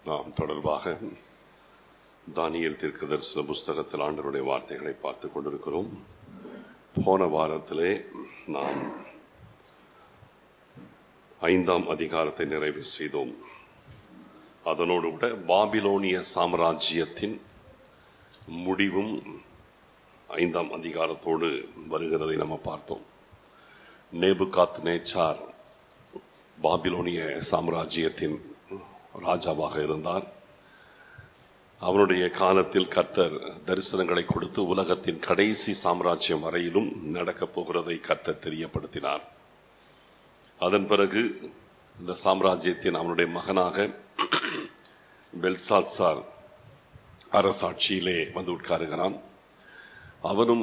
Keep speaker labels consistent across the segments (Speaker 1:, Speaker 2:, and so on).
Speaker 1: நாம் தொடர்பாக தானியல் தீர்க்க தரிசன புஸ்தகத்தில் ஆண்டவருடைய வார்த்தைகளை பார்த்து கொண்டிருக்கிறோம் போன வாரத்திலே நாம் ஐந்தாம் அதிகாரத்தை நிறைவு செய்தோம் அதனோடு கூட பாபிலோனிய சாம்ராஜ்யத்தின் முடிவும் ஐந்தாம் அதிகாரத்தோடு வருகிறதை நம்ம பார்த்தோம் நேபுகாத் நேச்சார் பாபிலோனிய சாம்ராஜ்யத்தின் ராஜாவாக இருந்தார் அவனுடைய காலத்தில் கர்த்தர் தரிசனங்களை கொடுத்து உலகத்தின் கடைசி சாம்ராஜ்யம் வரையிலும் நடக்கப் போகிறதை கர்த்தர் தெரியப்படுத்தினார் அதன் பிறகு இந்த சாம்ராஜ்யத்தின் அவனுடைய மகனாக பெல்சாத்சார் அரசாட்சியிலே வந்து உட்காருகிறான் அவனும்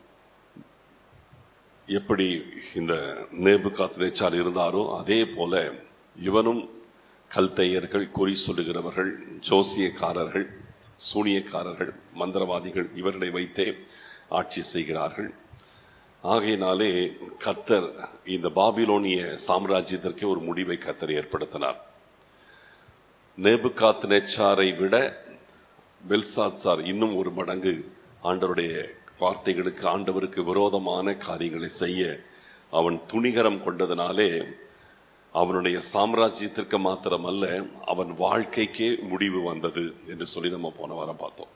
Speaker 1: எப்படி இந்த நேபுகாத் நேச்சார் இருந்தாரோ அதே போல இவனும் கல்தையர்கள் குறி சொல்லுகிறவர்கள் ஜோசியக்காரர்கள் சூனியக்காரர்கள் மந்திரவாதிகள் இவர்களை வைத்தே ஆட்சி செய்கிறார்கள் ஆகையினாலே கர்த்தர் இந்த பாபிலோனிய சாம்ராஜ்யத்திற்கே ஒரு முடிவை கர்த்தர் ஏற்படுத்தினார் நேபுகாத் நேச்சாரை விட பெல்சாத்சார் இன்னும் ஒரு மடங்கு ஆண்டவருடைய வார்த்தைகளுக்கு ஆண்டவருக்கு விரோதமான காரியங்களை செய்ய அவன் துணிகரம் கொண்டதினாலே அவனுடைய சாம்ராஜ்யத்திற்கு மாத்திரமல்ல அவன் வாழ்க்கைக்கே முடிவு வந்தது என்று சொல்லி நம்ம போன வாரம் பார்த்தோம்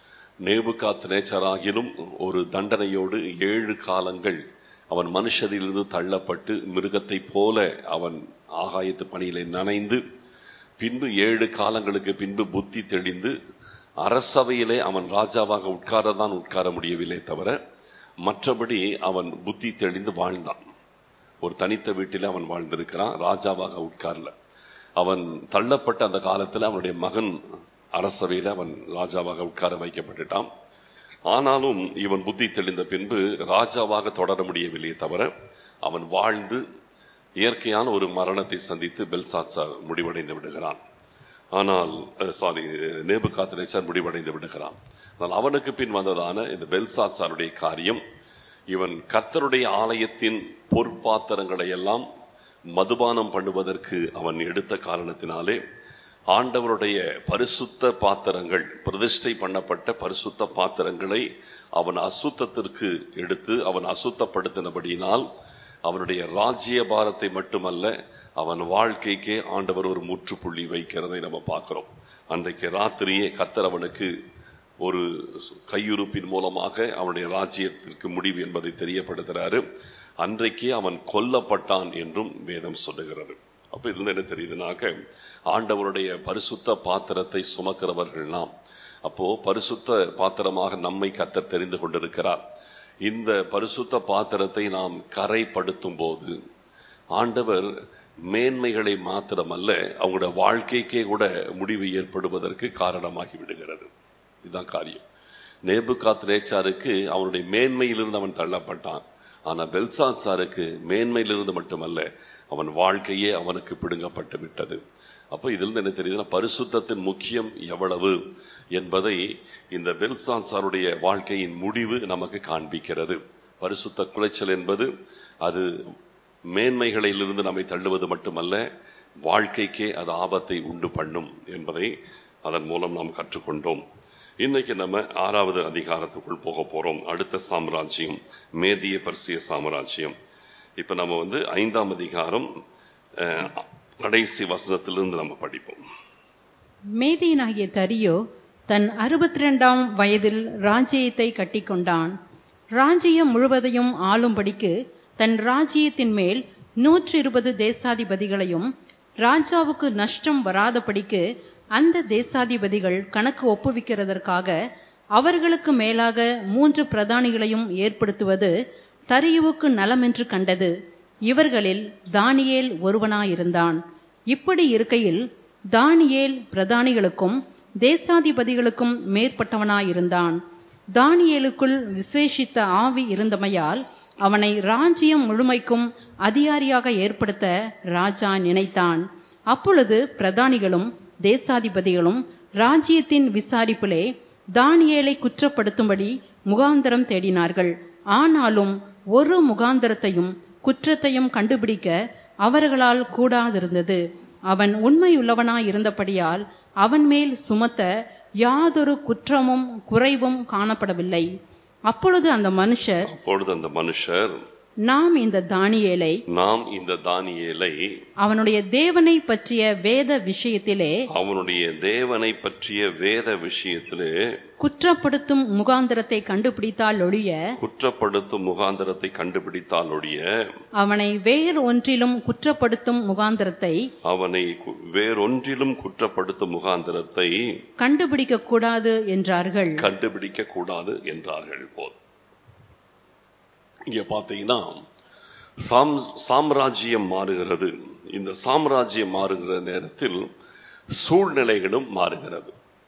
Speaker 1: நேபுகாத் நேச்சராகிலும் ஒரு தண்டனையோடு ஏழு காலங்கள் அவன் மனுஷரிலிருந்து தள்ளப்பட்டு மிருகத்தை போல அவன் ஆகாயத்து பணியிலே நனைந்து பின்பு ஏழு காலங்களுக்கு பின்பு புத்தி தெளிந்து அரசவையிலே அவன் ராஜாவாக உட்காரதான் உட்கார முடியவில்லை தவிர மற்றபடி அவன் புத்தி தெளிந்து வாழ்ந்தான் ஒரு தனித்த வீட்டில் அவன் வாழ்ந்திருக்கிறான் ராஜாவாக உட்கார்ல அவன் தள்ளப்பட்ட அந்த காலத்தில் அவனுடைய மகன் அரசவையில் அவன் ராஜாவாக உட்கார வைக்கப்பட்டுட்டான் ஆனாலும் இவன் புத்தி தெளிந்த பின்பு ராஜாவாக தொடர முடியவில்லையே தவிர அவன் வாழ்ந்து இயற்கையான ஒரு மரணத்தை சந்தித்து பெல்சாத்சார் முடிவடைந்து விடுகிறான் ஆனால் சாரி நேபு காத்திரேச்சார் முடிவடைந்து விடுகிறான் ஆனால் அவனுக்கு பின் வந்ததான இந்த பெல்சாத்சாருடைய காரியம் இவன் கர்த்தருடைய ஆலயத்தின் பொற்பாத்திரங்களை எல்லாம் மதுபானம் பண்ணுவதற்கு அவன் எடுத்த காரணத்தினாலே ஆண்டவருடைய பரிசுத்த பாத்திரங்கள் பிரதிஷ்டை பண்ணப்பட்ட பரிசுத்த பாத்திரங்களை அவன் அசுத்தத்திற்கு எடுத்து அவன் அசுத்தப்படுத்தினபடியினால் அவனுடைய ராஜ்ய பாரத்தை மட்டுமல்ல அவன் வாழ்க்கைக்கே ஆண்டவர் ஒரு முற்றுப்புள்ளி வைக்கிறதை நம்ம பார்க்கிறோம் அன்றைக்கு ராத்திரியே கத்தர் அவனுக்கு ஒரு கையுறுப்பின் மூலமாக அவனுடைய ராஜ்யத்திற்கு முடிவு என்பதை தெரியப்படுத்துறாரு அன்றைக்கே அவன் கொல்லப்பட்டான் என்றும் வேதம் சொல்லுகிறது அப்ப இதுல என்ன தெரியுதுனாக்க ஆண்டவருடைய பரிசுத்த பாத்திரத்தை சுமக்கிறவர்கள் நாம் அப்போ பரிசுத்த பாத்திரமாக நம்மை கத்தர் தெரிந்து கொண்டிருக்கிறார் இந்த பரிசுத்த பாத்திரத்தை நாம் கரைப்படுத்தும் போது ஆண்டவர் மேன்மைகளை மாத்திரமல்ல அவங்களோட வாழ்க்கைக்கே கூட முடிவு ஏற்படுவதற்கு காரணமாகி விடுகிறது இதுதான் காரியம் நேபுகாத் நேச்சாருக்கு அவனுடைய மேன்மையிலிருந்து அவன் தள்ளப்பட்டான் ஆனா பெல்சாத் சாருக்கு மேன்மையிலிருந்து மட்டுமல்ல அவன் வாழ்க்கையே அவனுக்கு பிடுங்கப்பட்டு விட்டது அப்போ இதிலிருந்து என்ன தெரியுதுன்னா பரிசுத்தத்தின் முக்கியம் எவ்வளவு என்பதை இந்த பெல்சாத் சாருடைய வாழ்க்கையின் முடிவு நமக்கு காண்பிக்கிறது பரிசுத்த குலைச்சல் என்பது அது மேன்மைகளிலிருந்து நம்மை தள்ளுவது மட்டுமல்ல வாழ்க்கைக்கே அது ஆபத்தை உண்டு பண்ணும் என்பதை அதன் மூலம் நாம் கற்றுக்கொண்டோம் இன்னைக்கு நம்ம ஆறாவது அதிகாரத்துக்குள் போக போறோம் அடுத்த சாம்ராஜ்யம் மேதிய பர்சிய சாம்ராஜ்யம் இப்ப நம்ம வந்து ஐந்தாம் அதிகாரம் கடைசி வசனத்திலிருந்து நம்ம படிப்போம்
Speaker 2: மேதியனாகிய தரியோ தன் அறுபத்தி ரெண்டாம் வயதில் ராஜ்யத்தை கட்டிக்கொண்டான் ராஜ்யம் முழுவதையும் ஆளும்படிக்கு தன் ராஜ்யத்தின் மேல் நூற்றி இருபது தேசாதிபதிகளையும் ராஜாவுக்கு நஷ்டம் வராதபடிக்கு அந்த தேசாதிபதிகள் கணக்கு ஒப்புவிக்கிறதற்காக அவர்களுக்கு மேலாக மூன்று பிரதானிகளையும் ஏற்படுத்துவது தரியுவுக்கு நலமென்று கண்டது இவர்களில் தானியேல் ஒருவனாயிருந்தான் இப்படி இருக்கையில் தானியேல் பிரதானிகளுக்கும் தேசாதிபதிகளுக்கும் மேற்பட்டவனாயிருந்தான் தானியேலுக்குள் விசேஷித்த ஆவி இருந்தமையால் அவனை ராஜ்யம் முழுமைக்கும் அதிகாரியாக ஏற்படுத்த ராஜா நினைத்தான் அப்பொழுது பிரதானிகளும் தேசாதிபதிகளும் ராஜ்யத்தின் விசாரிப்பிலே தானியேலை குற்றப்படுத்தும்படி முகாந்தரம் தேடினார்கள் ஆனாலும் ஒரு முகாந்தரத்தையும் குற்றத்தையும் கண்டுபிடிக்க அவர்களால் கூடாதிருந்தது அவன் உண்மையுள்ளவனாயிருந்தபடியால் அவன் மேல் சுமத்த யாதொரு குற்றமும் குறைவும் காணப்படவில்லை அப்பொழுது அந்த மனுஷர்
Speaker 1: அப்பொழுது அந்த மனுஷர்
Speaker 2: நாம் இந்த தானியேலை
Speaker 1: நாம் இந்த தானியேலை
Speaker 2: அவனுடைய தேவனை பற்றிய வேத விஷயத்திலே
Speaker 1: அவனுடைய தேவனை பற்றிய வேத விஷயத்திலே
Speaker 2: குற்றப்படுத்தும் முகாந்திரத்தை கண்டுபிடித்தால் ஒழிய
Speaker 1: குற்றப்படுத்தும் முகாந்திரத்தை கண்டுபிடித்தால் ஒழிய
Speaker 2: அவனை வேறு ஒன்றிலும் குற்றப்படுத்தும் முகாந்திரத்தை
Speaker 1: அவனை கு- வேறொன்றிலும் குற்றப்படுத்தும் முகாந்திரத்தை
Speaker 2: கண்டுபிடிக்க கூடாது என்றார்கள்
Speaker 1: கண்டுபிடிக்க கூடாது என்றார்கள் போல் இங்க பாத்தீங்கன்னா சாம் சாம்ராஜ்யம் மாறுகிறது இந்த சாம்ராஜ்யம் மாறுகிற நேரத்தில் சூழ்நிலைகளும் மாறுகிறது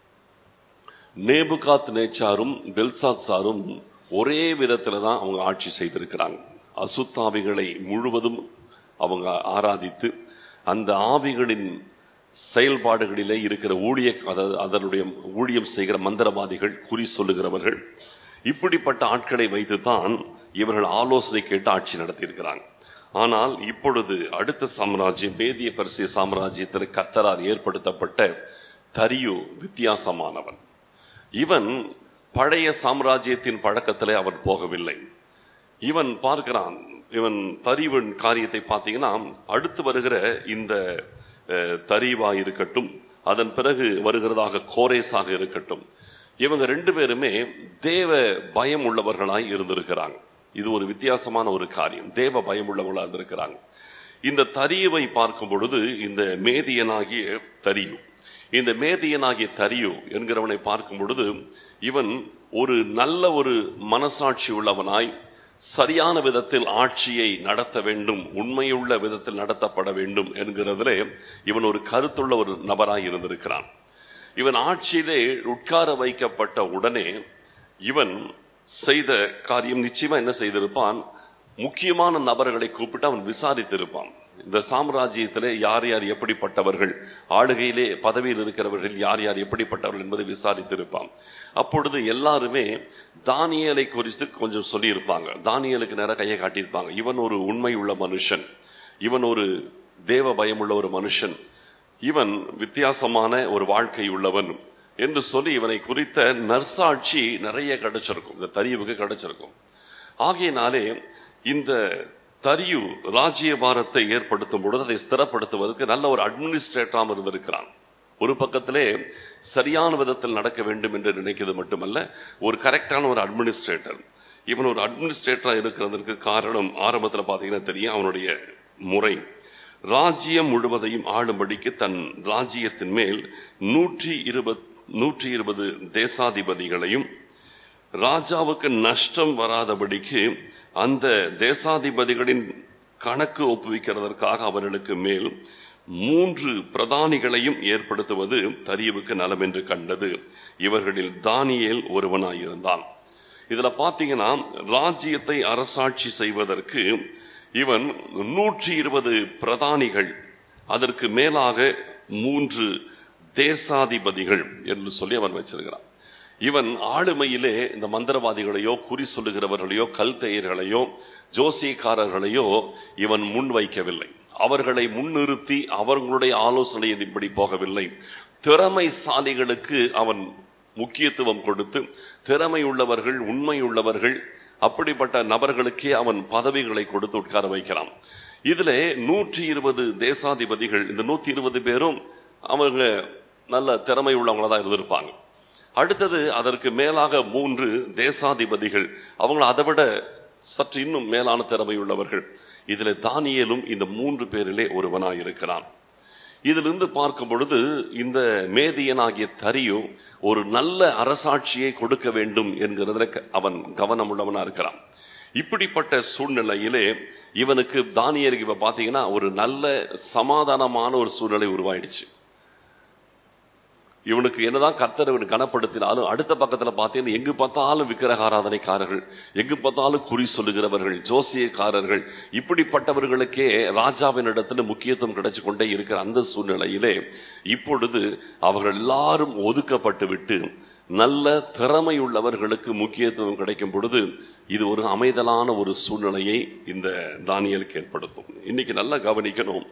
Speaker 1: நேபுகாத் நேச்சாரும் பெல்சாத்சாரும் ஒரே விதத்துல தான் அவங்க ஆட்சி செய்திருக்கிறாங்க அசுத்தாவிகளை முழுவதும் அவங்க ஆராதித்து அந்த ஆவிகளின் செயல்பாடுகளிலே இருக்கிற ஊழிய அதாவது அதனுடைய ஊழியம் செய்கிற மந்திரவாதிகள் குறி சொல்லுகிறவர்கள் இப்படிப்பட்ட ஆட்களை வைத்துத்தான் இவர்கள் ஆலோசனை கேட்டு ஆட்சி நடத்தியிருக்கிறாங்க ஆனால் இப்பொழுது அடுத்த சாம்ராஜ்யம் மேதிய பரிசிய சாம்ராஜ்யத்தில் கர்த்தரால் ஏற்படுத்தப்பட்ட தரியு வித்தியாசமானவன் இவன் பழைய சாம்ராஜ்யத்தின் பழக்கத்திலே அவன் போகவில்லை இவன் பார்க்கிறான் இவன் தரிவன் காரியத்தை பார்த்தீங்கன்னா அடுத்து வருகிற இந்த அஹ், தரீவா இருக்கட்டும் அதன் பிறகு வருகிறதாக கோரேஸாக இருக்கட்டும் இவங்க ரெண்டு பேருமே தேவ பயம் உள்ளவர்களாய் இருந்திருக்கிறாங்க இது ஒரு வித்தியாசமான ஒரு காரியம் தேவ பயம் உள்ளவர்களா இருந்திருக்கிறாங்க இந்த தரியுவை பார்க்கும் பொழுது இந்த மேதியனாகிய தரியு இந்த மேதியனாகிய தரியு என்கிறவனை பார்க்கும் பொழுது இவன் ஒரு நல்ல ஒரு மனசாட்சி உள்ளவனாய் சரியான விதத்தில் ஆட்சியை நடத்த வேண்டும் உண்மையுள்ள விதத்தில் நடத்தப்பட வேண்டும் என்கிறதிலே இவன் ஒரு கருத்துள்ள ஒரு நபராய் இருந்திருக்கிறான் இவன் ஆட்சியிலே உட்கார வைக்கப்பட்ட உடனே இவன் செய்த காரியம் நிச்சயமா என்ன செய்திருப்பான் முக்கியமான நபர்களை கூப்பிட்டு அவன் விசாரித்திருப்பான் இந்த சாம்ராஜ்யத்திலே யார் யார் எப்படிப்பட்டவர்கள் ஆளுகையிலே பதவியில் இருக்கிறவர்கள் யார் யார் எப்படிப்பட்டவர்கள் என்பதை விசாரித்திருப்பான் அப்பொழுது எல்லாருமே தானியலை குறித்து கொஞ்சம் சொல்லியிருப்பாங்க தானியலுக்கு நேரம் கையை காட்டியிருப்பாங்க இவன் ஒரு உண்மை உள்ள மனுஷன் இவன் ஒரு தேவ பயமுள்ள ஒரு மனுஷன் இவன் வித்தியாசமான ஒரு வாழ்க்கை உள்ளவன் என்று சொல்லி இவனை குறித்த நற்சாட்சி நிறைய கிடைச்சிருக்கும் இந்த தரியவுக்கு கிடைச்சிருக்கும் ஆகையினாலே இந்த தரியு ராஜ்யபாரத்தை ஏற்படுத்தும் பொழுது அதை ஸ்திரப்படுத்துவதற்கு நல்ல ஒரு அட்மினிஸ்ட்ரேட்டராக இருந்திருக்கிறான் ஒரு பக்கத்திலே சரியான விதத்தில் நடக்க வேண்டும் என்று நினைக்கிறது மட்டுமல்ல ஒரு கரெக்டான ஒரு அட்மினிஸ்ட்ரேட்டர் இவன் ஒரு அட்மினிஸ்ட்ரேட்டரா இருக்கிறதற்கு காரணம் ஆரம்பத்தில் பார்த்தீங்கன்னா தெரியும் அவனுடைய முறை ராஜ்யம் முழுவதையும் ஆளும்படிக்கு தன் ராஜ்யத்தின் மேல் நூற்றி இருபது நூற்றி இருபது தேசாதிபதிகளையும் ராஜாவுக்கு நஷ்டம் வராதபடிக்கு அந்த தேசாதிபதிகளின் கணக்கு ஒப்புவிக்கிறதற்காக அவர்களுக்கு மேல் மூன்று பிரதானிகளையும் ஏற்படுத்துவது தரியவுக்கு நலம் என்று கண்டது இவர்களில் தானியேல் ஒருவனாயிருந்தான் இதுல பாத்தீங்கன்னா ராஜ்யத்தை அரசாட்சி செய்வதற்கு இவன் நூற்றி இருபது பிரதானிகள் அதற்கு மேலாக மூன்று தேசாதிபதிகள் என்று சொல்லி அவன் வச்சிருக்கிறான் இவன் ஆளுமையிலே இந்த மந்திரவாதிகளையோ குறி சொல்லுகிறவர்களையோ கல்தையர்களையோ ஜோசியக்காரர்களையோ இவன் முன் வைக்கவில்லை அவர்களை முன்னிறுத்தி அவர்களுடைய ஆலோசனையின்படி போகவில்லை திறமைசாலிகளுக்கு அவன் முக்கியத்துவம் கொடுத்து திறமை உள்ளவர்கள் உண்மை உள்ளவர்கள் அப்படிப்பட்ட நபர்களுக்கே அவன் பதவிகளை கொடுத்து உட்கார வைக்கிறான் இதுல நூற்றி இருபது தேசாதிபதிகள் இந்த நூத்தி இருபது பேரும் அவங்க நல்ல திறமை உள்ளவங்களா தான் இருந்திருப்பாங்க அடுத்தது அதற்கு மேலாக மூன்று தேசாதிபதிகள் அவங்க அதை விட சற்று இன்னும் மேலான திறமை உள்ளவர்கள் இதுல தானியலும் இந்த மூன்று பேரிலே ஒருவனாய் இருக்கிறான் இதிலிருந்து பார்க்கும் பொழுது இந்த மேதியனாகிய தரியு ஒரு நல்ல அரசாட்சியை கொடுக்க வேண்டும் என்கிறதுல அவன் கவனம் உள்ளவனா இருக்கிறான் இப்படிப்பட்ட சூழ்நிலையிலே இவனுக்கு தானியலுக்கு இப்ப பாத்தீங்கன்னா ஒரு நல்ல சமாதானமான ஒரு சூழ்நிலை உருவாயிடுச்சு இவனுக்கு என்னதான் கர்த்தர் இவன் கனப்படுத்தினாலும் அடுத்த பக்கத்துல பார்த்தீங்கன்னா எங்கு பார்த்தாலும் விக்கிரக ஆராதனைக்காரர்கள் எங்கு பார்த்தாலும் குறி சொல்லுகிறவர்கள் ஜோசியக்காரர்கள் இப்படிப்பட்டவர்களுக்கே ராஜாவின் இடத்துல முக்கியத்துவம் கிடைச்சு கொண்டே இருக்கிற அந்த சூழ்நிலையிலே இப்பொழுது அவர்கள் எல்லாரும் ஒதுக்கப்பட்டு விட்டு நல்ல திறமை உள்ளவர்களுக்கு முக்கியத்துவம் கிடைக்கும் பொழுது இது ஒரு அமைதலான ஒரு சூழ்நிலையை இந்த தானியலுக்கு ஏற்படுத்தும் இன்னைக்கு நல்லா கவனிக்கணும்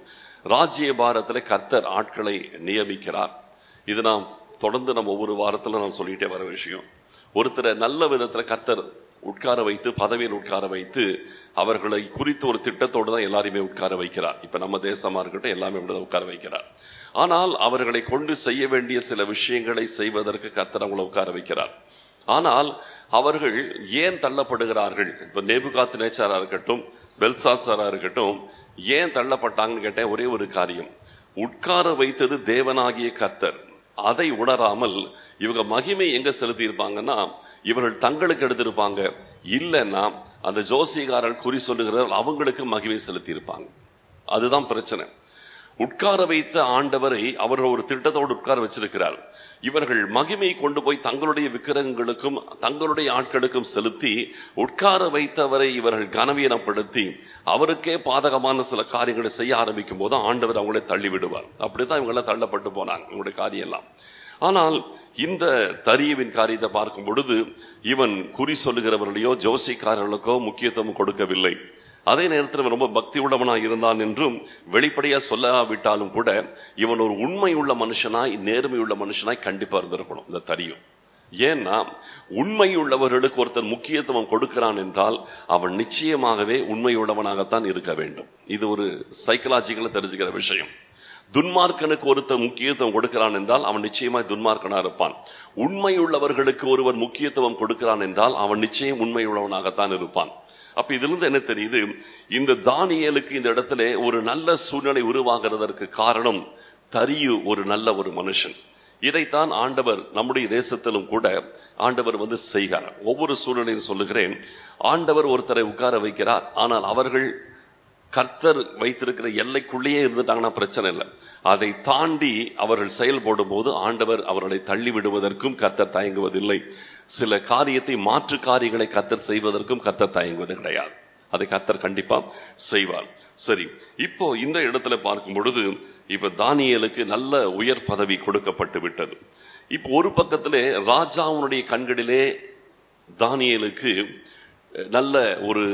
Speaker 1: ராஜ்ய பாரத்துல கர்த்தர் ஆட்களை நியமிக்கிறார் இது நாம் தொடர்ந்து நம்ம ஒவ்வொரு வாரத்துல நான் சொல்லிட்டே வர விஷயம் ஒருத்தரை நல்ல விதத்துல கர்த்தர் உட்கார வைத்து பதவியில் உட்கார வைத்து அவர்களை குறித்து ஒரு திட்டத்தோடு தான் எல்லாரையுமே உட்கார வைக்கிறார் இப்ப நம்ம தேசமா இருக்கட்டும் எல்லாமே இப்படிதான் உட்கார வைக்கிறார் ஆனால் அவர்களை கொண்டு செய்ய வேண்டிய சில விஷயங்களை செய்வதற்கு கர்த்தர் அவங்களை உட்கார வைக்கிறார் ஆனால் அவர்கள் ஏன் தள்ளப்படுகிறார்கள் இப்ப நேபுகாத்து நேச்சாரா இருக்கட்டும் பெல்சாசாரா இருக்கட்டும் ஏன் தள்ளப்பட்டாங்கன்னு கேட்டேன் ஒரே ஒரு காரியம் உட்கார வைத்தது தேவனாகிய கர்த்தர் அதை உணராமல் இவங்க மகிமை எங்க செலுத்தி இருப்பாங்கன்னா இவர்கள் தங்களுக்கு எடுத்திருப்பாங்க இல்லைன்னா அந்த ஜோசிகாரர் குறி சொல்லுகிறார் அவங்களுக்கு மகிமை செலுத்தி இருப்பாங்க அதுதான் பிரச்சனை உட்கார வைத்த ஆண்டவரை அவர் ஒரு திட்டத்தோடு உட்கார வச்சிருக்கிறார் இவர்கள் மகிமை கொண்டு போய் தங்களுடைய விக்கிரகங்களுக்கும் தங்களுடைய ஆட்களுக்கும் செலுத்தி உட்கார வைத்தவரை இவர்கள் கனவீனப்படுத்தி அவருக்கே பாதகமான சில காரியங்களை செய்ய ஆரம்பிக்கும் போது ஆண்டவர் அவங்களை தள்ளி விடுவார் அப்படித்தான் இவங்கெல்லாம் தள்ளப்பட்டு போனாங்க இவங்களுடைய காரியம் எல்லாம் ஆனால் இந்த தரியவின் காரியத்தை பார்க்கும் பொழுது இவன் குறி சொல்லுகிறவர்களையோ ஜோசிக்காரர்களுக்கோ முக்கியத்துவம் கொடுக்கவில்லை அதே நேரத்தில் ரொம்ப பக்தி உள்ளவனாய் இருந்தான் என்றும் வெளிப்படையா சொல்லாவிட்டாலும் கூட இவன் ஒரு உண்மை உள்ள மனுஷனாய் நேர்மை உள்ள மனுஷனாய் கண்டிப்பா இருந்திருக்கணும் இந்த தரியும் ஏன்னா உண்மை உள்ளவர்களுக்கு ஒருத்தர் முக்கியத்துவம் கொடுக்கிறான் என்றால் அவன் நிச்சயமாகவே உண்மையுள்ளவனாகத்தான் இருக்க வேண்டும் இது ஒரு சைக்கலாஜிக்கலா தெரிஞ்சுக்கிற விஷயம் துன்மார்க்கனுக்கு ஒருத்தர் முக்கியத்துவம் கொடுக்கிறான் என்றால் அவன் நிச்சயமாய் துன்மார்க்கனா இருப்பான் உண்மையுள்ளவர்களுக்கு ஒருவன் முக்கியத்துவம் கொடுக்கிறான் என்றால் அவன் நிச்சயம் உண்மையுள்ளவனாகத்தான் இருப்பான் அப்ப இதிலிருந்து என்ன தெரியுது இந்த தானியலுக்கு இந்த இடத்துல ஒரு நல்ல சூழ்நிலை உருவாகிறதற்கு காரணம் தரியு ஒரு நல்ல ஒரு மனுஷன் இதைத்தான் ஆண்டவர் நம்முடைய தேசத்திலும் கூட ஆண்டவர் வந்து செய்கிறார் ஒவ்வொரு சூழ்நிலையும் சொல்லுகிறேன் ஆண்டவர் ஒருத்தரை உட்கார வைக்கிறார் ஆனால் அவர்கள் கர்த்தர் வைத்திருக்கிற எல்லைக்குள்ளேயே இருந்துட்டாங்கன்னா பிரச்சனை இல்லை அதை தாண்டி அவர்கள் செயல்படும் போது ஆண்டவர் அவர்களை தள்ளி விடுவதற்கும் கர்த்தர் தயங்குவதில்லை சில காரியத்தை மாற்று காரியங்களை கர்த்தர் செய்வதற்கும் கர்த்தர் தயங்குவது கிடையாது அதை கர்த்தர் கண்டிப்பா செய்வார் சரி இப்போ இந்த இடத்துல பார்க்கும் பொழுது இப்ப தானியலுக்கு நல்ல உயர் பதவி கொடுக்கப்பட்டு விட்டது இப்போ ஒரு பக்கத்திலே ராஜாவுடைய கண்களிலே தானியலுக்கு நல்ல ஒரு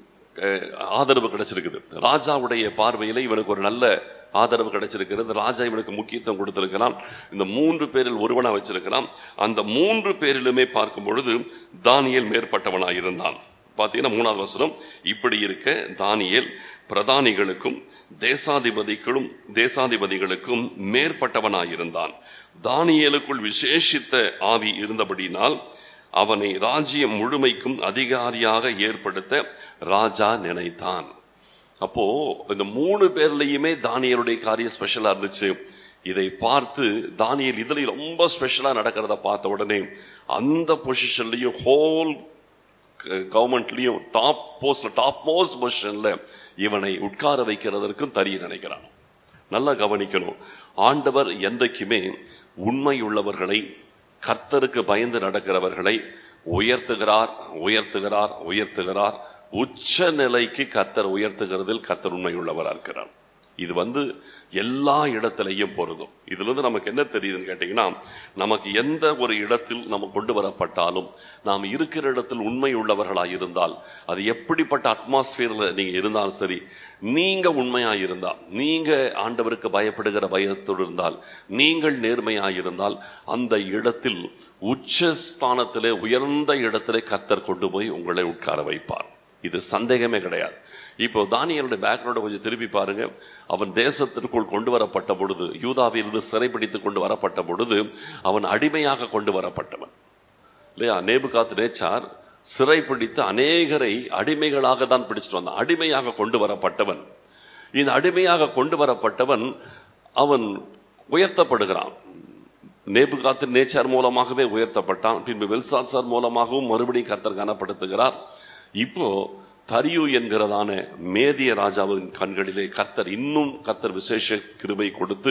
Speaker 1: ஆதரவு கிடைச்சிருக்குது ராஜாவுடைய பார்வையில இவனுக்கு ஒரு நல்ல ஆதரவு கிடைச்சிருக்கிறது ராஜா இவனுக்கு முக்கியத்துவம் கொடுத்திருக்கிறான் இந்த மூன்று பேரில் ஒருவனா வச்சிருக்கிறான் அந்த மூன்று பேரிலுமே பார்க்கும் பொழுது தானியல் மேற்பட்டவனாய் இருந்தான் பார்த்தீங்கன்னா மூணாவது வசனம் இப்படி இருக்க தானியல் பிரதானிகளுக்கும் தேசாதிபதிகளும் தேசாதிபதிகளுக்கும் மேற்பட்டவனாயிருந்தான் தானியலுக்குள் விசேஷித்த ஆவி இருந்தபடினால் அவனை ராஜ்யம் முழுமைக்கும் அதிகாரியாக ஏற்படுத்த ராஜா நினைத்தான் அப்போ இந்த மூணு பேர்லயுமே தானியலுடைய காரியம் ஸ்பெஷலா இருந்துச்சு இதை பார்த்து தானியல் இதுல ரொம்ப ஸ்பெஷலா நடக்கிறத பார்த்த உடனே அந்த பொசிஷன்லயும் ஹோல் கவர்மெண்ட்லயும் டாப் போஸ்ட்ல டாப் மோஸ்ட் பொசிஷன்ல இவனை உட்கார வைக்கிறதற்கும் தரிய நினைக்கிறான் நல்லா கவனிக்கணும் ஆண்டவர் என்றைக்குமே உண்மை உள்ளவர்களை கர்த்தருக்கு பயந்து நடக்கிறவர்களை உயர்த்துகிறார் உயர்த்துகிறார் உயர்த்துகிறார் உச்ச நிலைக்கு கர்த்தர் உயர்த்துகிறதில் கர்த்தர் உண்மை உள்ளவராக இருக்கிறார் இது வந்து எல்லா இடத்திலையும் பொருந்தும் இதுல இருந்து நமக்கு என்ன தெரியுதுன்னு கேட்டீங்கன்னா நமக்கு எந்த ஒரு இடத்தில் நம்ம கொண்டு வரப்பட்டாலும் நாம் இருக்கிற இடத்தில் உண்மை உள்ளவர்களாக இருந்தால் அது எப்படிப்பட்ட அட்மாஸ்பியர்ல நீங்க இருந்தாலும் சரி நீங்க உண்மையா இருந்தால் நீங்க ஆண்டவருக்கு பயப்படுகிற பயத்தோடு இருந்தால் நீங்கள் நேர்மையா இருந்தால் அந்த இடத்தில் உச்சஸ்தானத்திலே உயர்ந்த இடத்திலே கர்த்தர் கொண்டு போய் உங்களை உட்கார வைப்பார் இது சந்தேகமே கிடையாது இப்போ தானியலுடைய பேக்ரவுண்டை கொஞ்சம் திருப்பி பாருங்க அவன் தேசத்திற்குள் கொண்டு வரப்பட்ட பொழுது யூதாவிலிருந்து சிறைப்பிடித்து கொண்டு வரப்பட்ட பொழுது அவன் அடிமையாக கொண்டு வரப்பட்டவன் இல்லையா நேபுகாத் நேச்சார் சிறைப்பிடித்து அநேகரை அடிமைகளாக தான் பிடிச்சிட்டு வந்தான் அடிமையாக கொண்டு வரப்பட்டவன் இந்த அடிமையாக கொண்டு வரப்பட்டவன் அவன் உயர்த்தப்படுகிறான் நேபுகாத்தின் நேச்சார் மூலமாகவே உயர்த்தப்பட்டான் பின்பு வெல்சாசார் மூலமாகவும் மறுபடியும் கர்த்தர் கனப்படுத்துகிறார் இப்போ தரியு என்கிறதான மேதிய ராஜாவின் கண்களிலே கர்த்தர் இன்னும் கர்த்தர் விசேஷ கிருபை கொடுத்து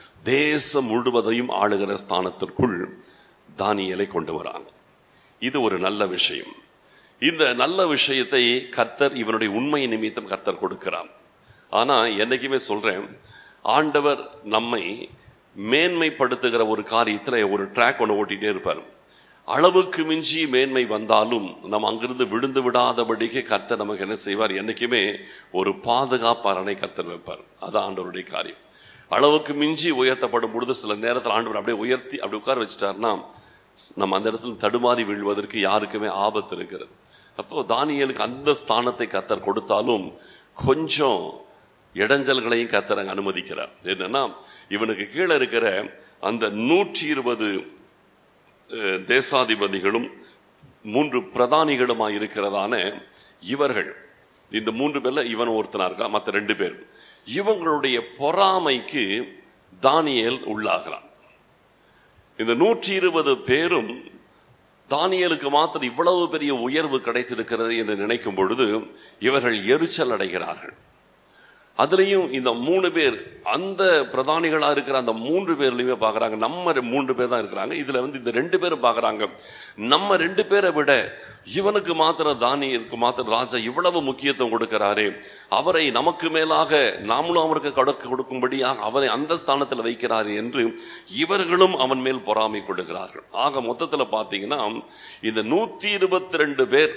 Speaker 1: தேசம் முழுவதையும் ஆளுகிற ஸ்தானத்திற்குள் தானியலை கொண்டு வராங்க இது ஒரு நல்ல விஷயம் இந்த நல்ல விஷயத்தை கர்த்தர் இவனுடைய உண்மை நிமித்தம் கர்த்தர் கொடுக்கிறான் ஆனா என்னைக்குமே சொல்றேன் ஆண்டவர் நம்மை மேன்மைப்படுத்துகிற ஒரு காரியத்துல ஒரு ட்ராக் ஒன்று ஓட்டிகிட்டே இருப்பார் அளவுக்கு மிஞ்சி மேன்மை வந்தாலும் நம்ம அங்கிருந்து விழுந்து விடாதபடிக்கு கர்த்தர் நமக்கு என்ன செய்வார் என்னைக்குமே ஒரு பாதுகாப்பாரனை கர்த்தர் வைப்பார் அது ஆண்டவருடைய காரியம் அளவுக்கு மிஞ்சி உயர்த்தப்படும் பொழுது சில நேரத்தில் ஆண்டவர் அப்படியே உயர்த்தி அப்படி உட்கார வச்சுட்டாருன்னா நம்ம அந்த இடத்துல தடுமாறி வீழ்வதற்கு யாருக்குமே ஆபத்து இருக்கிறது அப்போ தானியலுக்கு அந்த ஸ்தானத்தை கர்த்தர் கொடுத்தாலும் கொஞ்சம் இடைஞ்சல்களையும் கர்த்தர் அங்க அனுமதிக்கிறார் என்னன்னா இவனுக்கு கீழே இருக்கிற அந்த நூற்றி இருபது அஹ், தேசாதிபதிகளும் மூன்று பிரதானிகளுமாய் இருக்கிறதான இவர்கள் இந்த மூன்று பேர்ல இவன் ஒருத்தனா இருக்கா மற்ற ரெண்டு பேர் இவங்களுடைய பொறாமைக்கு தானியேல் உள்ளாகிறான் இந்த நூற்றி இருபது பேரும் தானியலுக்கு மாத்திரம் இவ்வளவு பெரிய உயர்வு கிடைத்திருக்கிறது என்று நினைக்கும் பொழுது இவர்கள் எரிச்சல் அடைகிறார்கள் அதுலயும் இந்த மூணு பேர் அந்த பிரதானிகளா இருக்கிற அந்த மூன்று பேர்லயுமே பாக்குறாங்க நம்ம ரெ- மூன்று பேர் தான் இருக்கிறாங்க இதுல வந்து இந்த ரெண்டு பேரும் பாக்குறாங்க நம்ம ரெண்டு பேரை விட இவனுக்கு மாத்திரம் தானியலுக்கு மாத்திரம் ராஜா இவ்வளவு முக்கியத்துவம் கொடுக்கிறாரே அவரை நமக்கு மேலாக நாமளும் அவருக்கு கொடுக்க கொடுக்கும்படியாக அவரை அந்த ஸ்தானத்தில் வைக்கிறார் என்று இவர்களும் அவன் மேல் பொறாமை கொள்ளுகிறார்கள் ஆக மொத்தத்துல பாத்தீங்கன்னா இந்த நூத்தி இருபத்தி ரெண்டு பேர்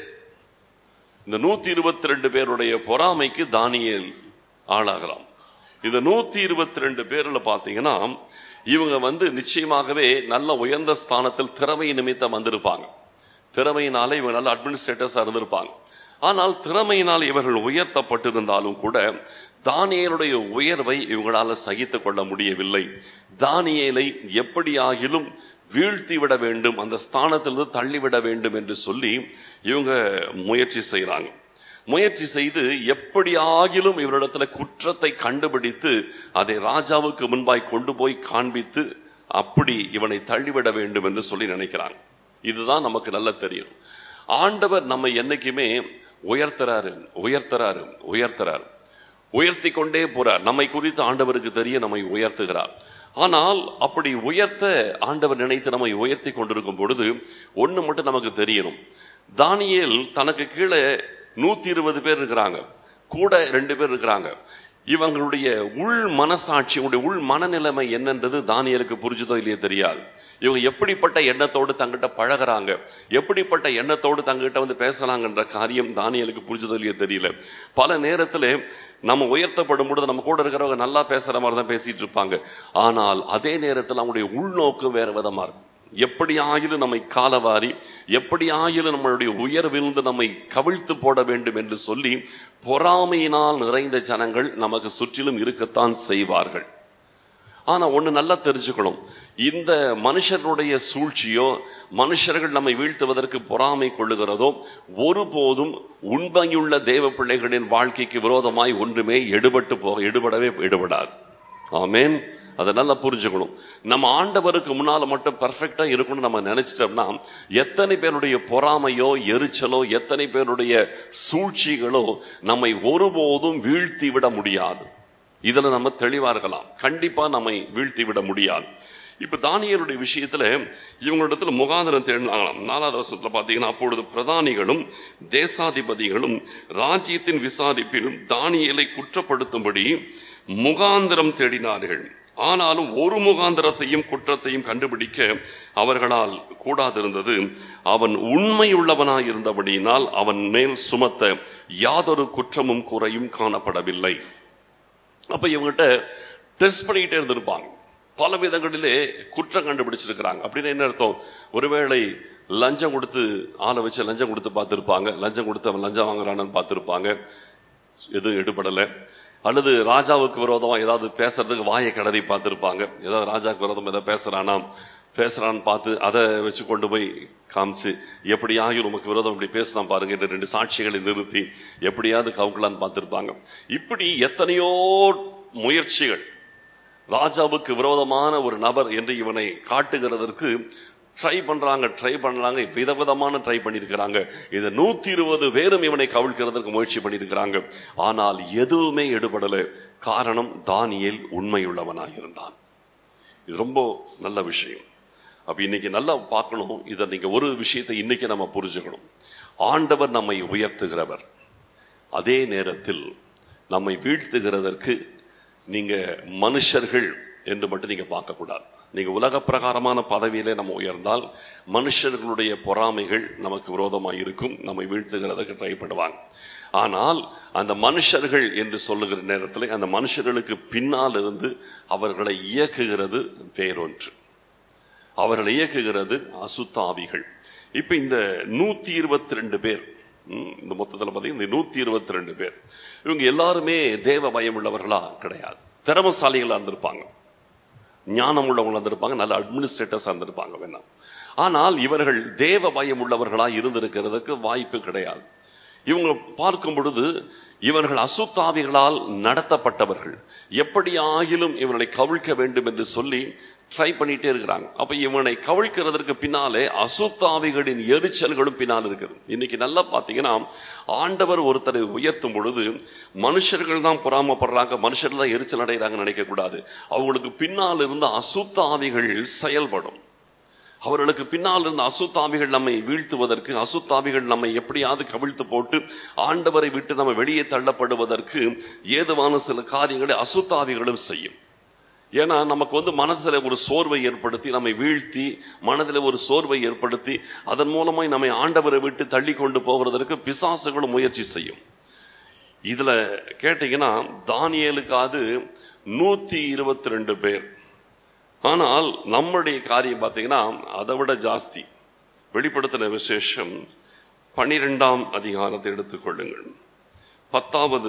Speaker 1: இந்த நூத்தி இருபத்தி ரெண்டு பேருடைய பொறாமைக்கு தானியேல் ஆளாகலாம் இந்த நூத்தி இருபத்தி ரெண்டு பேர்ல பாத்தீங்கன்னா இவங்க வந்து நிச்சயமாகவே நல்ல உயர்ந்த ஸ்தானத்தில் திறமை நிமித்தம் வந்திருப்பாங்க திறமையினாலே இவங்க நல்ல அட்மினிஸ்ட்ரேட்டர்ஸா இருந்திருப்பாங்க ஆனால் திறமையினால் இவர்கள் உயர்த்தப்பட்டிருந்தாலும் கூட தானியேலுடைய உயர்வை இவங்களால சகித்துக் கொள்ள முடியவில்லை தானியேலை எப்படியாகிலும் வீழ்த்தி விட வேண்டும் அந்த ஸ்தானத்திலிருந்து தள்ளிவிட வேண்டும் என்று சொல்லி இவங்க முயற்சி செய்றாங்க முயற்சி செய்து எப்படியாகிலும் இவரிடத்துல குற்றத்தை கண்டுபிடித்து அதை ராஜாவுக்கு முன்பாய் கொண்டு போய் காண்பித்து அப்படி இவனை தள்ளிவிட வேண்டும் என்று சொல்லி நினைக்கிறாங்க இதுதான் நமக்கு நல்லா தெரியும் ஆண்டவர் நம்ம என்னைக்குமே உயர்த்துறாரு உயர்த்துறாரு உயர்த்துறாரு உயர்த்தி கொண்டே போறார் நம்மை குறித்து ஆண்டவருக்கு தெரிய நம்மை உயர்த்துகிறார் ஆனால் அப்படி உயர்த்த ஆண்டவர் நினைத்து நம்மை உயர்த்தி கொண்டிருக்கும் பொழுது ஒண்ணு மட்டும் நமக்கு தெரியணும் தானியேல் தனக்கு கீழே நூத்தி இருபது பேர் இருக்கிறாங்க கூட ரெண்டு பேர் இருக்கிறாங்க இவங்களுடைய உள் மனசாட்சி உங்களுடைய உள் மனநிலைமை என்னன்றது தானியலுக்கு புரிஞ்சுதோ இல்லையோ தெரியாது இவங்க எப்படிப்பட்ட எண்ணத்தோடு தங்கிட்ட பழகுறாங்க எப்படிப்பட்ட எண்ணத்தோடு தங்கிட்ட வந்து பேசலாங்கன்ற காரியம் தானியலுக்கு புரிஞ்சுதோ இல்லையோ தெரியல பல நேரத்துல நம்ம உயர்த்தப்படும் பொழுது நம்ம கூட இருக்கிறவங்க நல்லா பேசுற மாதிரி தான் பேசிட்டு இருப்பாங்க ஆனால் அதே நேரத்தில் அவங்களுடைய உள்நோக்கு வேற விதமா இருக்கும் எப்படி ஆயிலும் நம்மை காலவாரி எப்படி ஆயிலும் நம்மளுடைய உயர்விலிருந்து நம்மை கவிழ்த்து போட வேண்டும் என்று சொல்லி பொறாமையினால் நிறைந்த ஜனங்கள் நமக்கு சுற்றிலும் இருக்கத்தான் செய்வார்கள் ஆனா ஒண்ணு நல்லா தெரிஞ்சுக்கணும் இந்த மனுஷனுடைய சூழ்ச்சியோ மனுஷர்கள் நம்மை வீழ்த்துவதற்கு பொறாமை கொள்ளுகிறதோ ஒருபோதும் உண்மையுள்ள தேவ பிள்ளைகளின் வாழ்க்கைக்கு விரோதமாய் ஒன்றுமே எடுபட்டு போக எடுபடவே எடுபடாது ஆமேன் அதை நல்லா புரிஞ்சுக்கணும் நம்ம ஆண்டவருக்கு முன்னால மட்டும் பெர்ஃபெக்டா இருக்கணும்னு நம்ம நினைச்சிட்டோம்னா எத்தனை பேருடைய பொறாமையோ எரிச்சலோ எத்தனை பேருடைய சூழ்ச்சிகளோ நம்மை ஒருபோதும் வீழ்த்தி விட முடியாது இதுல நம்ம தெளிவா இருக்கலாம் கண்டிப்பா நம்மை வீழ்த்தி விட முடியாது இப்ப தானியலுடைய விஷயத்துல இவங்களிடத்துல முகாந்திரம் தேடினாங்களாம் நாலாவது வருஷத்துல பாத்தீங்கன்னா அப்பொழுது பிரதானிகளும் தேசாதிபதிகளும் ராஜ்யத்தின் விசாரிப்பிலும் தானியலை குற்றப்படுத்தும்படி முகாந்திரம் தேடினார்கள் ஆனாலும் ஒரு முகாந்திரத்தையும் குற்றத்தையும் கண்டுபிடிக்க அவர்களால் கூடாதிருந்தது அவன் உண்மையுள்ளவனாய் இருந்தபடியினால் அவன் மேல் சுமத்த யாதொரு குற்றமும் குறையும் காணப்படவில்லை அப்ப இவங்ககிட்ட டெஸ்ட் பண்ணிக்கிட்டே இருந்திருப்பாங்க பல விதங்களிலே குற்றம் கண்டுபிடிச்சிருக்கிறாங்க அப்படின்னு என்ன அர்த்தம் ஒருவேளை லஞ்சம் கொடுத்து ஆளை வச்சு லஞ்சம் கொடுத்து பார்த்திருப்பாங்க லஞ்சம் கொடுத்து அவன் லஞ்சம் வாங்குறான்னு பார்த்திருப்பாங்க எதுவும் எடுபடலை அல்லது ராஜாவுக்கு விரோதமா ஏதாவது பேசுறதுக்கு வாயை கிளறி பார்த்திருப்பாங்க ஏதாவது ராஜாவுக்கு விரோதம் ஏதாவது பேசுறானா பேசுறான்னு பார்த்து அதை வச்சு கொண்டு போய் காமிச்சு எப்படியாவது உமக்கு விரோதம் இப்படி பேசலாம் பாருங்க என்று ரெண்டு சாட்சிகளை நிறுத்தி எப்படியாவது கவுக்கலான்னு பார்த்திருப்பாங்க இப்படி எத்தனையோ முயற்சிகள் ராஜாவுக்கு விரோதமான ஒரு நபர் என்று இவனை காட்டுகிறதற்கு ட்ரை பண்றாங்க ட்ரை பண்றாங்க விதவிதமான ட்ரை பண்ணியிருக்கிறாங்க இந்த நூத்தி இருபது பேரும் இவனை கவிழ்க்கிறதுக்கு முயற்சி பண்ணியிருக்கிறாங்க ஆனால் எதுவுமே எடுபடல காரணம் தானியேல் உண்மையுள்ளவனாக இருந்தான் இது ரொம்ப நல்ல விஷயம் அப்ப இன்னைக்கு நல்லா பார்க்கணும் இதை நீங்க ஒரு விஷயத்தை இன்னைக்கு நம்ம புரிஞ்சுக்கணும் ஆண்டவர் நம்மை உயர்த்துகிறவர் அதே நேரத்தில் நம்மை வீழ்த்துகிறதற்கு நீங்க மனுஷர்கள் என்று மட்டும் நீங்க பார்க்க கூடாது நீங்க உலக பிரகாரமான பதவியிலே நம்ம உயர்ந்தால் மனுஷர்களுடைய பொறாமைகள் நமக்கு விரோதமாக இருக்கும் நம்மை வீழ்த்துகிறதுக்கு ட்ரை பண்ணுவாங்க ஆனால் அந்த மனுஷர்கள் என்று சொல்லுகிற நேரத்தில் அந்த மனுஷர்களுக்கு பின்னால் இருந்து அவர்களை இயக்குகிறது வேறொன்று அவர்களை இயக்குகிறது அசுத்தாவிகள் இப்ப இந்த நூத்தி இருபத்தி ரெண்டு பேர் ம், இந்த மொத்தத்தில் பார்த்தீங்கன்னா இந்த நூத்தி இருபத்தி ரெண்டு பேர் இவங்க எல்லாருமே தேவ பயம் உள்ளவர்களா கிடையாது திறமசாலிகளா இருந்திருப்பாங்க ஞானம் உள்ளவங்களா இருந்திருப்பாங்க நல்ல அட்மினிஸ்ட்ரேட்டர்ஸா இருந்திருப்பாங்க வேணா ஆனால் இவர்கள் தேவ பயம் உள்ளவர்களா இருந்திருக்கிறதுக்கு வாய்ப்பு கிடையாது இவங்க பார்க்கும் பொழுது இவர்கள் அசுத்தாவிகளால் நடத்தப்பட்டவர்கள் எப்படி ஆகிலும் இவர்களை கவிழ்க்க வேண்டும் என்று சொல்லி ட்ரை பண்ணிட்டே இருக்கிறாங்க அப்ப இவனை கவிழ்க்கிறதற்கு பின்னாலே அசுத்தாவிகளின் எரிச்சல்களும் பின்னால் இருக்குது இன்னைக்கு நல்லா பாத்தீங்கன்னா ஆண்டவர் ஒருத்தரை உயர்த்தும் பொழுது மனுஷர்கள் தான் பொறாமப்படுறாங்க மனுஷர்கள் தான் எரிச்சல் அடைகிறாங்கன்னு நினைக்க கூடாது அவங்களுக்கு பின்னால் இருந்த அசுத்தாவிகள் செயல்படும் அவர்களுக்கு பின்னால் இருந்த அசுத்தாவிகள் நம்மை வீழ்த்துவதற்கு அசுத்தாவிகள் நம்மை எப்படியாவது கவிழ்த்து போட்டு ஆண்டவரை விட்டு நம்ம வெளியே தள்ளப்படுவதற்கு ஏதுவான சில காரியங்களை அசுத்தாவிகளும் செய்யும் ஏன்னா நமக்கு வந்து மனதில் ஒரு சோர்வை ஏற்படுத்தி நம்மை வீழ்த்தி மனதில் ஒரு சோர்வை ஏற்படுத்தி அதன் மூலமாய் நம்மை ஆண்டவரை விட்டு தள்ளி கொண்டு போகிறதற்கு பிசாசுகளும் முயற்சி செய்யும் இதுல கேட்டீங்கன்னா தானியலுக்காவது நூத்தி இருபத்தி ரெண்டு பேர் ஆனால் நம்முடைய காரியம் பார்த்தீங்கன்னா அதை விட ஜாஸ்தி வெளிப்படுத்தின விசேஷம் பனிரெண்டாம் அதிகாரத்தை எடுத்துக்கொள்ளுங்கள் பத்தாவது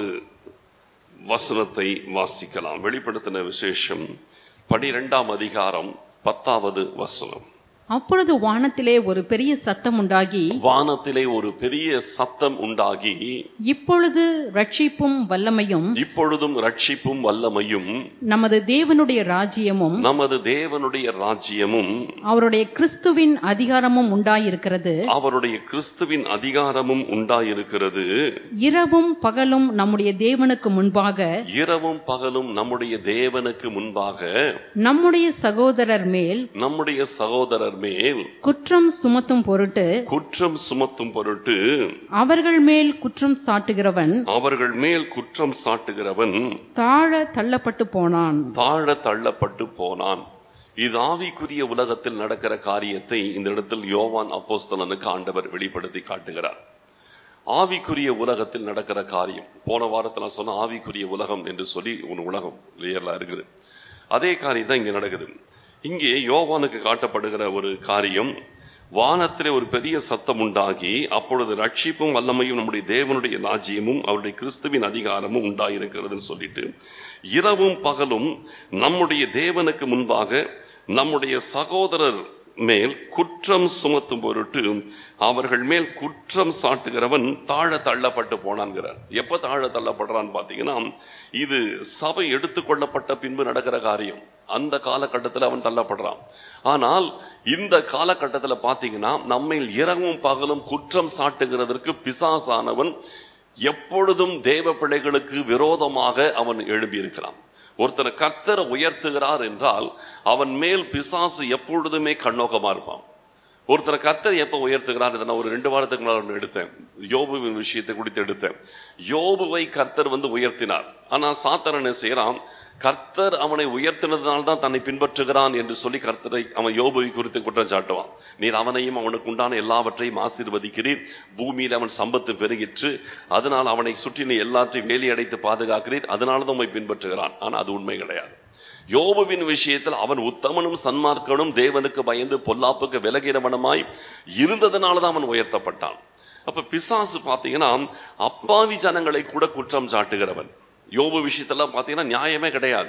Speaker 1: வசனத்தை வாசிக்கலாம் வெளிப்படுத்தின விசேஷம் பனிரெண்டாம் அதிகாரம் பத்தாவது வசனம்
Speaker 2: அப்பொழுது வானத்திலே ஒரு பெரிய சத்தம் உண்டாகி
Speaker 1: வானத்திலே ஒரு பெரிய சத்தம் உண்டாகி
Speaker 2: இப்பொழுது ரட்சிப்பும் வல்லமையும்
Speaker 1: இப்பொழுதும் ரட்சிப்பும் வல்லமையும்
Speaker 2: நமது தேவனுடைய ராஜ்யமும்
Speaker 1: நமது தேவனுடைய ராஜ்யமும்
Speaker 2: அவருடைய கிறிஸ்துவின் அதிகாரமும் உண்டாயிருக்கிறது
Speaker 1: அவருடைய கிறிஸ்துவின் அதிகாரமும் உண்டாயிருக்கிறது
Speaker 2: இரவும் பகலும் நம்முடைய தேவனுக்கு முன்பாக
Speaker 1: இரவும் பகலும் நம்முடைய தேவனுக்கு முன்பாக
Speaker 2: நம்முடைய சகோதரர் மேல்
Speaker 1: நம்முடைய சகோதரர் மேல்
Speaker 2: குற்றம் சுமத்தும் பொருட்டு
Speaker 1: குற்றம் சுமத்தும் பொருட்டு
Speaker 2: அவர்கள் மேல் குற்றம் சாட்டுகிறவன்
Speaker 1: அவர்கள் மேல் குற்றம் சாட்டுகிறவன்
Speaker 2: தாழ தள்ளப்பட்டு போனான்
Speaker 1: தாழ தள்ளப்பட்டு போனான் இது ஆவிக்குரிய உலகத்தில் நடக்கிற காரியத்தை இந்த இடத்தில் யோவான் அப்போஸ்தலனுக்கு ஆண்டவர் வெளிப்படுத்தி காட்டுகிறார் ஆவிக்குரிய உலகத்தில் நடக்கிற காரியம் போன வாரத்தில் நான் சொன்ன ஆவிக்குரிய உலகம் என்று சொல்லி ஒரு உலகம் லேயர்ல இருக்குது அதே காரியம் தான் இங்க நடக்குது இங்கே யோவானுக்கு காட்டப்படுகிற ஒரு காரியம் வானத்திலே ஒரு பெரிய சத்தம் உண்டாகி அப்பொழுது ரட்சிப்பும் வல்லமையும் நம்முடைய தேவனுடைய ராஜ்யமும் அவருடைய கிறிஸ்துவின் அதிகாரமும் உண்டாயிருக்கிறதுன்னு சொல்லிட்டு இரவும் பகலும் நம்முடைய தேவனுக்கு முன்பாக நம்முடைய சகோதரர் மேல் குற்றம் சுமத்தும் பொருட்டு அவர்கள் மேல் குற்றம் சாட்டுகிறவன் தாழ தள்ளப்பட்டு போனான்கிறார் எப்ப தாழ தள்ளப்படுறான்னு பாத்தீங்கன்னா இது சபை எடுத்துக்கொள்ளப்பட்ட பின்பு நடக்கிற காரியம் அந்த காலகட்டத்தில் அவன் தள்ளப்படுறான் ஆனால் இந்த காலகட்டத்தில் பாத்தீங்கன்னா நம்மையில் இரவும் பகலும் குற்றம் சாட்டுகிறதற்கு பிசாசானவன் எப்பொழுதும் தேவ பிள்ளைகளுக்கு விரோதமாக அவன் எழும்பியிருக்கிறான் ஒருத்தனை கர்த்தரை உயர்த்துகிறார் என்றால் அவன் மேல் பிசாசு எப்பொழுதுமே கண்ணோக்கமா இருப்பான் ஒருத்தரை கர்த்தர் எப்ப உயர்த்துகிறார் இதை நான் ஒரு ரெண்டு வாரத்துக்கு முன்னாடி ஒன்று எடுத்தேன் யோபுவின் விஷயத்தை குறித்து எடுத்தேன் யோபுவை கர்த்தர் வந்து உயர்த்தினார் ஆனா சாத்தன் என்ன செய்யறான் கர்த்தர் அவனை உயர்த்தினதுனால தான் தன்னை பின்பற்றுகிறான் என்று சொல்லி கர்த்தரை அவன் யோபுவை குறித்து குற்றம் சாட்டுவான் நீர் அவனையும் அவனுக்கு உண்டான எல்லாவற்றையும் ஆசீர்வதிக்கிறீர் பூமியில் அவன் சம்பத்து பெருகிற்று அதனால் அவனை சுற்றின எல்லாற்றையும் வேலி அடைத்து பாதுகாக்கிறீர் அதனால தான் உண்மை பின்பற்றுகிறான் ஆனா அது உண்மை கிடையாது யோபுவின் விஷயத்தில் அவன் உத்தமனும் சன்மார்க்கனும் தேவனுக்கு பயந்து பொல்லாப்புக்கு விலகிறவனுமாய் இருந்ததுனால தான் அவன் உயர்த்தப்பட்டான் அப்ப பிசாசு பாத்தீங்கன்னா அப்பாவி ஜனங்களை கூட குற்றம் சாட்டுகிறவன் யோபு விஷயத்தெல்லாம் பாத்தீங்கன்னா நியாயமே கிடையாது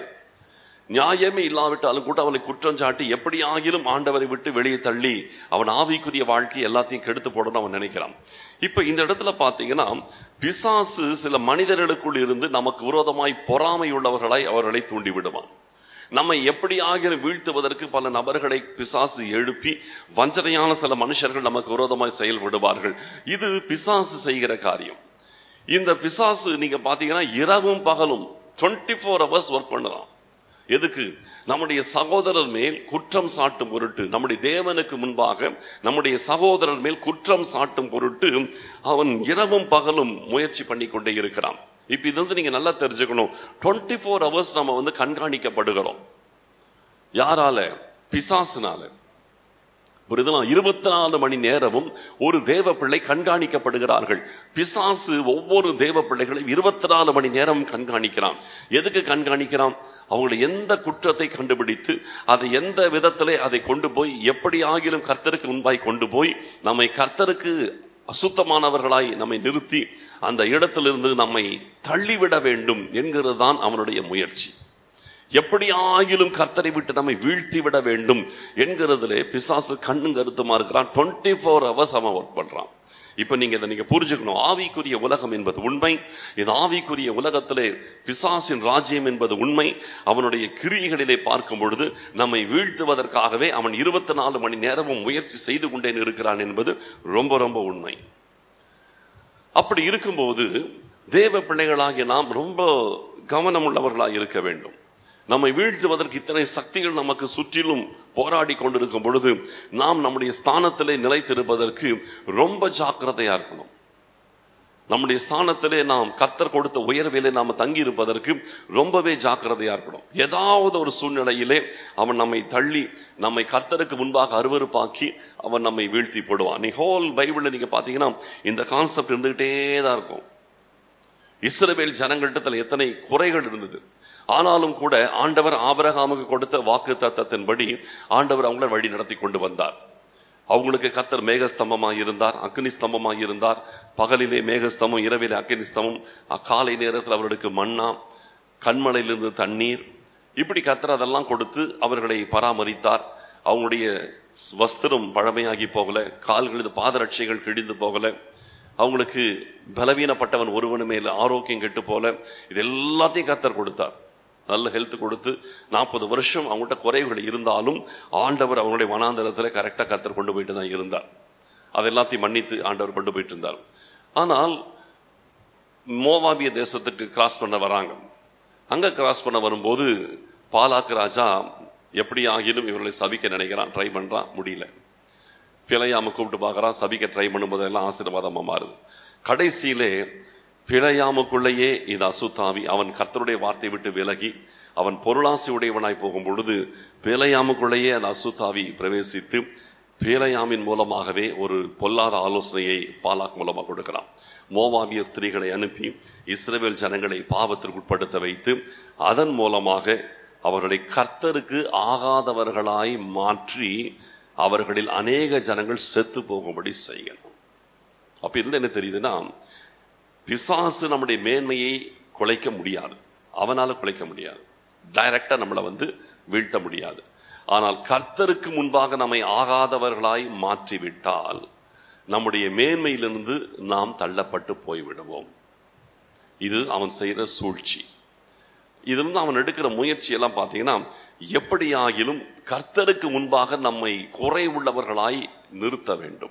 Speaker 1: நியாயமே இல்லாவிட்டாலும் கூட அவனை குற்றம் சாட்டி எப்படி ஆகிலும் ஆண்டவரை விட்டு வெளியே தள்ளி அவன் ஆவிக்குரிய வாழ்க்கை எல்லாத்தையும் கெடுத்து போடணும் அவன் நினைக்கிறான் இப்ப இந்த இடத்துல பாத்தீங்கன்னா பிசாசு சில மனிதர்களுக்குள் இருந்து நமக்கு விரோதமாய் பொறாமை உள்ளவர்களாய் அவர்களை தூண்டி விடுவான் நம்மை எப்படி ஆகிற வீழ்த்துவதற்கு பல நபர்களை பிசாசு எழுப்பி வஞ்சனையான சில மனுஷர்கள் நமக்கு விரோதமாய் செயல்படுவார்கள் இது பிசாசு செய்கிற காரியம் இந்த பிசாசு நீங்க பாத்தீங்கன்னா இரவும் பகலும் டுவெண்ட்டி ஃபோர் ஹவர்ஸ் ஒர்க் பண்ணலாம் எதுக்கு நம்முடைய சகோதரர் மேல் குற்றம் சாட்டும் பொருட்டு நம்முடைய தேவனுக்கு முன்பாக நம்முடைய சகோதரர் மேல் குற்றம் சாட்டும் பொருட்டு அவன் இரவும் பகலும் முயற்சி பண்ணி கொண்டே இருக்கிறான் இப்ப இது வந்து நீங்க நல்லா தெரிஞ்சுக்கணும் டுவெண்ட்டி ஃபோர் ஹவர்ஸ் நம்ம வந்து கண்காணிக்கப்படுகிறோம் யாரால பிசாசுனால புரியுதுங்களா இருபத்தி நாலு மணி நேரமும் ஒரு தேவ பிள்ளை கண்காணிக்கப்படுகிறார்கள் பிசாசு ஒவ்வொரு தேவ பிள்ளைகளையும் இருபத்தி நாலு மணி நேரம் கண்காணிக்கிறான் எதுக்கு கண்காணிக்கிறான் அவங்களை எந்த குற்றத்தை கண்டுபிடித்து அதை எந்த விதத்திலே அதை கொண்டு போய் எப்படி ஆகிலும் கர்த்தருக்கு முன்பாய் கொண்டு போய் நம்மை கர்த்தருக்கு அசுத்தமானவர்களாய் நம்மை நிறுத்தி அந்த இடத்திலிருந்து நம்மை தள்ளிவிட வேண்டும் என்கிறது தான் அவனுடைய முயற்சி எப்படி ஆகிலும் கர்த்தரை விட்டு நம்மை வீழ்த்தி விட வேண்டும் என்கிறதுலே பிசாசு கண்ணும் கருத்துமா இருக்கிறான் டுவெண்ட்டி ஃபோர் ஹவர்ஸ் அவன் ஒர்க் பண்றான் இப்ப நீங்க இதை நீங்க புரிஞ்சுக்கணும் ஆவிக்குரிய உலகம் என்பது உண்மை இது ஆவிக்குரிய உலகத்திலே பிசாசின் ராஜ்யம் என்பது உண்மை அவனுடைய கிரியைகளிலே பார்க்கும் பொழுது நம்மை வீழ்த்துவதற்காகவே அவன் இருபத்தி நாலு மணி நேரமும் முயற்சி செய்து கொண்டே இருக்கிறான் என்பது ரொம்ப ரொம்ப உண்மை அப்படி இருக்கும்போது தேவ பிள்ளைகளாகிய நாம் ரொம்ப கவனம் உள்ளவர்களாக இருக்க வேண்டும் நம்மை வீழ்த்துவதற்கு இத்தனை சக்திகள் நமக்கு சுற்றிலும் போராடி கொண்டிருக்கும் பொழுது நாம் நம்முடைய ஸ்தானத்திலே நிலைத்திருப்பதற்கு ரொம்ப ஜாக்கிரதையா இருக்கணும் நம்முடைய ஸ்தானத்திலே நாம் கர்த்தர் கொடுத்த உயர்விலே நாம் தங்கி இருப்பதற்கு ரொம்பவே ஜாக்கிரதையா இருக்கணும் ஏதாவது ஒரு சூழ்நிலையிலே அவன் நம்மை தள்ளி நம்மை கர்த்தருக்கு முன்பாக அருவருப்பாக்கி அவன் நம்மை வீழ்த்தி போடுவான் நீ ஹோல் பைபிள்ல நீங்க பாத்தீங்கன்னா இந்த கான்செப்ட் இருந்துகிட்டே தான் இருக்கும் இஸ்ரவேல் ஜனங்கள்கிட்ட எத்தனை குறைகள் இருந்தது ஆனாலும் கூட ஆண்டவர் ஆபரகாமுக்கு கொடுத்த வாக்கு தத்தத்தின்படி ஆண்டவர் அவங்கள வழி நடத்தி கொண்டு வந்தார் அவங்களுக்கு கத்தர் மேகஸ்தம்பமாக இருந்தார் அக்னி ஸ்தம்பமாக இருந்தார் பகலிலே மேகஸ்தம்பம் இரவிலே அக்னி ஸ்தம்பம் காலை நேரத்தில் அவர்களுக்கு மண்ணா கண்மலையிலிருந்து தண்ணீர் இப்படி கத்தர் அதெல்லாம் கொடுத்து அவர்களை பராமரித்தார் அவங்களுடைய வஸ்திரம் பழமையாகி போகல கால்களது பாதரட்சைகள் கிழிந்து போகல அவங்களுக்கு பலவீனப்பட்டவன் ஒருவனுமே இல்லை ஆரோக்கியம் கெட்டு போல இது எல்லாத்தையும் கத்தர் கொடுத்தார் நல்ல ஹெல்த் கொடுத்து நாற்பது வருஷம் அவங்கள்ட்ட குறைவுகள் இருந்தாலும் ஆண்டவர் அவங்களுடைய வனாந்தரத்தில் கரெக்டாக கத்தர் கொண்டு போயிட்டு தான் இருந்தார் அது எல்லாத்தையும் மன்னித்து ஆண்டவர் கொண்டு போயிட்டு இருந்தார் ஆனால் மோவாபிய தேசத்துக்கு கிராஸ் பண்ண வராங்க அங்க கிராஸ் பண்ண வரும்போது பாலாக்கு ராஜா எப்படி ஆகிலும் இவர்களை சபிக்க நினைக்கிறான் ட்ரை பண்றான் முடியல பிழையாம கூப்பிட்டு பார்க்கறான் சபிக்க ட்ரை பண்ணும்போது எல்லாம் ஆசீர்வாதமா மாறுது கடைசியிலே பிழையாமுக்குள்ளேயே இது அசுத்தாவி அவன் கர்த்தருடைய வார்த்தை விட்டு விலகி அவன் பொருளாசி உடையவனாய் போகும் பொழுது பிழையாமுக்குள்ளேயே அந்த அசுத்தாவி பிரவேசித்து பேலையாமின் மூலமாகவே ஒரு பொல்லாத ஆலோசனையை பாலாக் மூலமாக கொடுக்கிறான் மோவாவிய ஸ்திரீகளை அனுப்பி இஸ்ரேல் ஜனங்களை பாவத்திற்கு உட்படுத்த வைத்து அதன் மூலமாக அவர்களை கர்த்தருக்கு ஆகாதவர்களாய் மாற்றி அவர்களில் அநேக ஜனங்கள் செத்து போகும்படி செய்யணும் அப்ப இதுல என்ன தெரியுதுன்னா பிசாசு நம்முடைய மேன்மையை குலைக்க முடியாது அவனால குலைக்க முடியாது டைரக்டா நம்மளை வந்து வீழ்த்த முடியாது ஆனால் கர்த்தருக்கு முன்பாக நம்மை ஆகாதவர்களாய் மாற்றிவிட்டால் நம்முடைய மேன்மையிலிருந்து நாம் தள்ளப்பட்டு போய்விடுவோம் இது அவன் செய்யற சூழ்ச்சி இதிலிருந்து அவன் எடுக்கிற முயற்சி எல்லாம் பார்த்தீங்கன்னா எப்படியாகிலும் கர்த்தருக்கு முன்பாக நம்மை குறை உள்ளவர்களாய் நிறுத்த வேண்டும்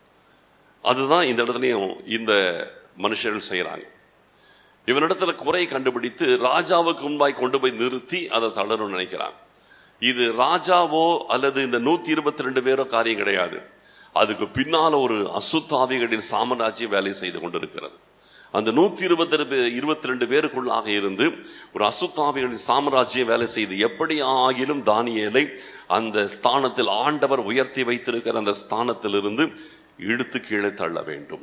Speaker 1: அதுதான் இந்த இடத்துலையும் இந்த மனுஷர்கள் செய்யறாங்க இவனிடத்துல குறை கண்டுபிடித்து ராஜாவுக்கு முன்பாய் கொண்டு போய் நிறுத்தி அதை தளரும் நினைக்கிறாங்க இது ராஜாவோ அல்லது இந்த நூத்தி இருபத்தி ரெண்டு பேரோ காரியம் கிடையாது அதுக்கு பின்னால ஒரு அசுத்தாவிகளின் சாம்ராஜ்யம் வேலை செய்து கொண்டிருக்கிறது அந்த நூத்தி இருபத்தி ரெண்டு இருபத்தி ரெண்டு பேருக்குள்ளாக இருந்து ஒரு அசுத்தாவிகளின் சாம்ராஜ்யம் வேலை செய்து எப்படி ஆகிலும் தானியலை அந்த ஸ்தானத்தில் ஆண்டவர் உயர்த்தி வைத்திருக்கிற அந்த ஸ்தானத்திலிருந்து இழுத்து கீழே தள்ள வேண்டும்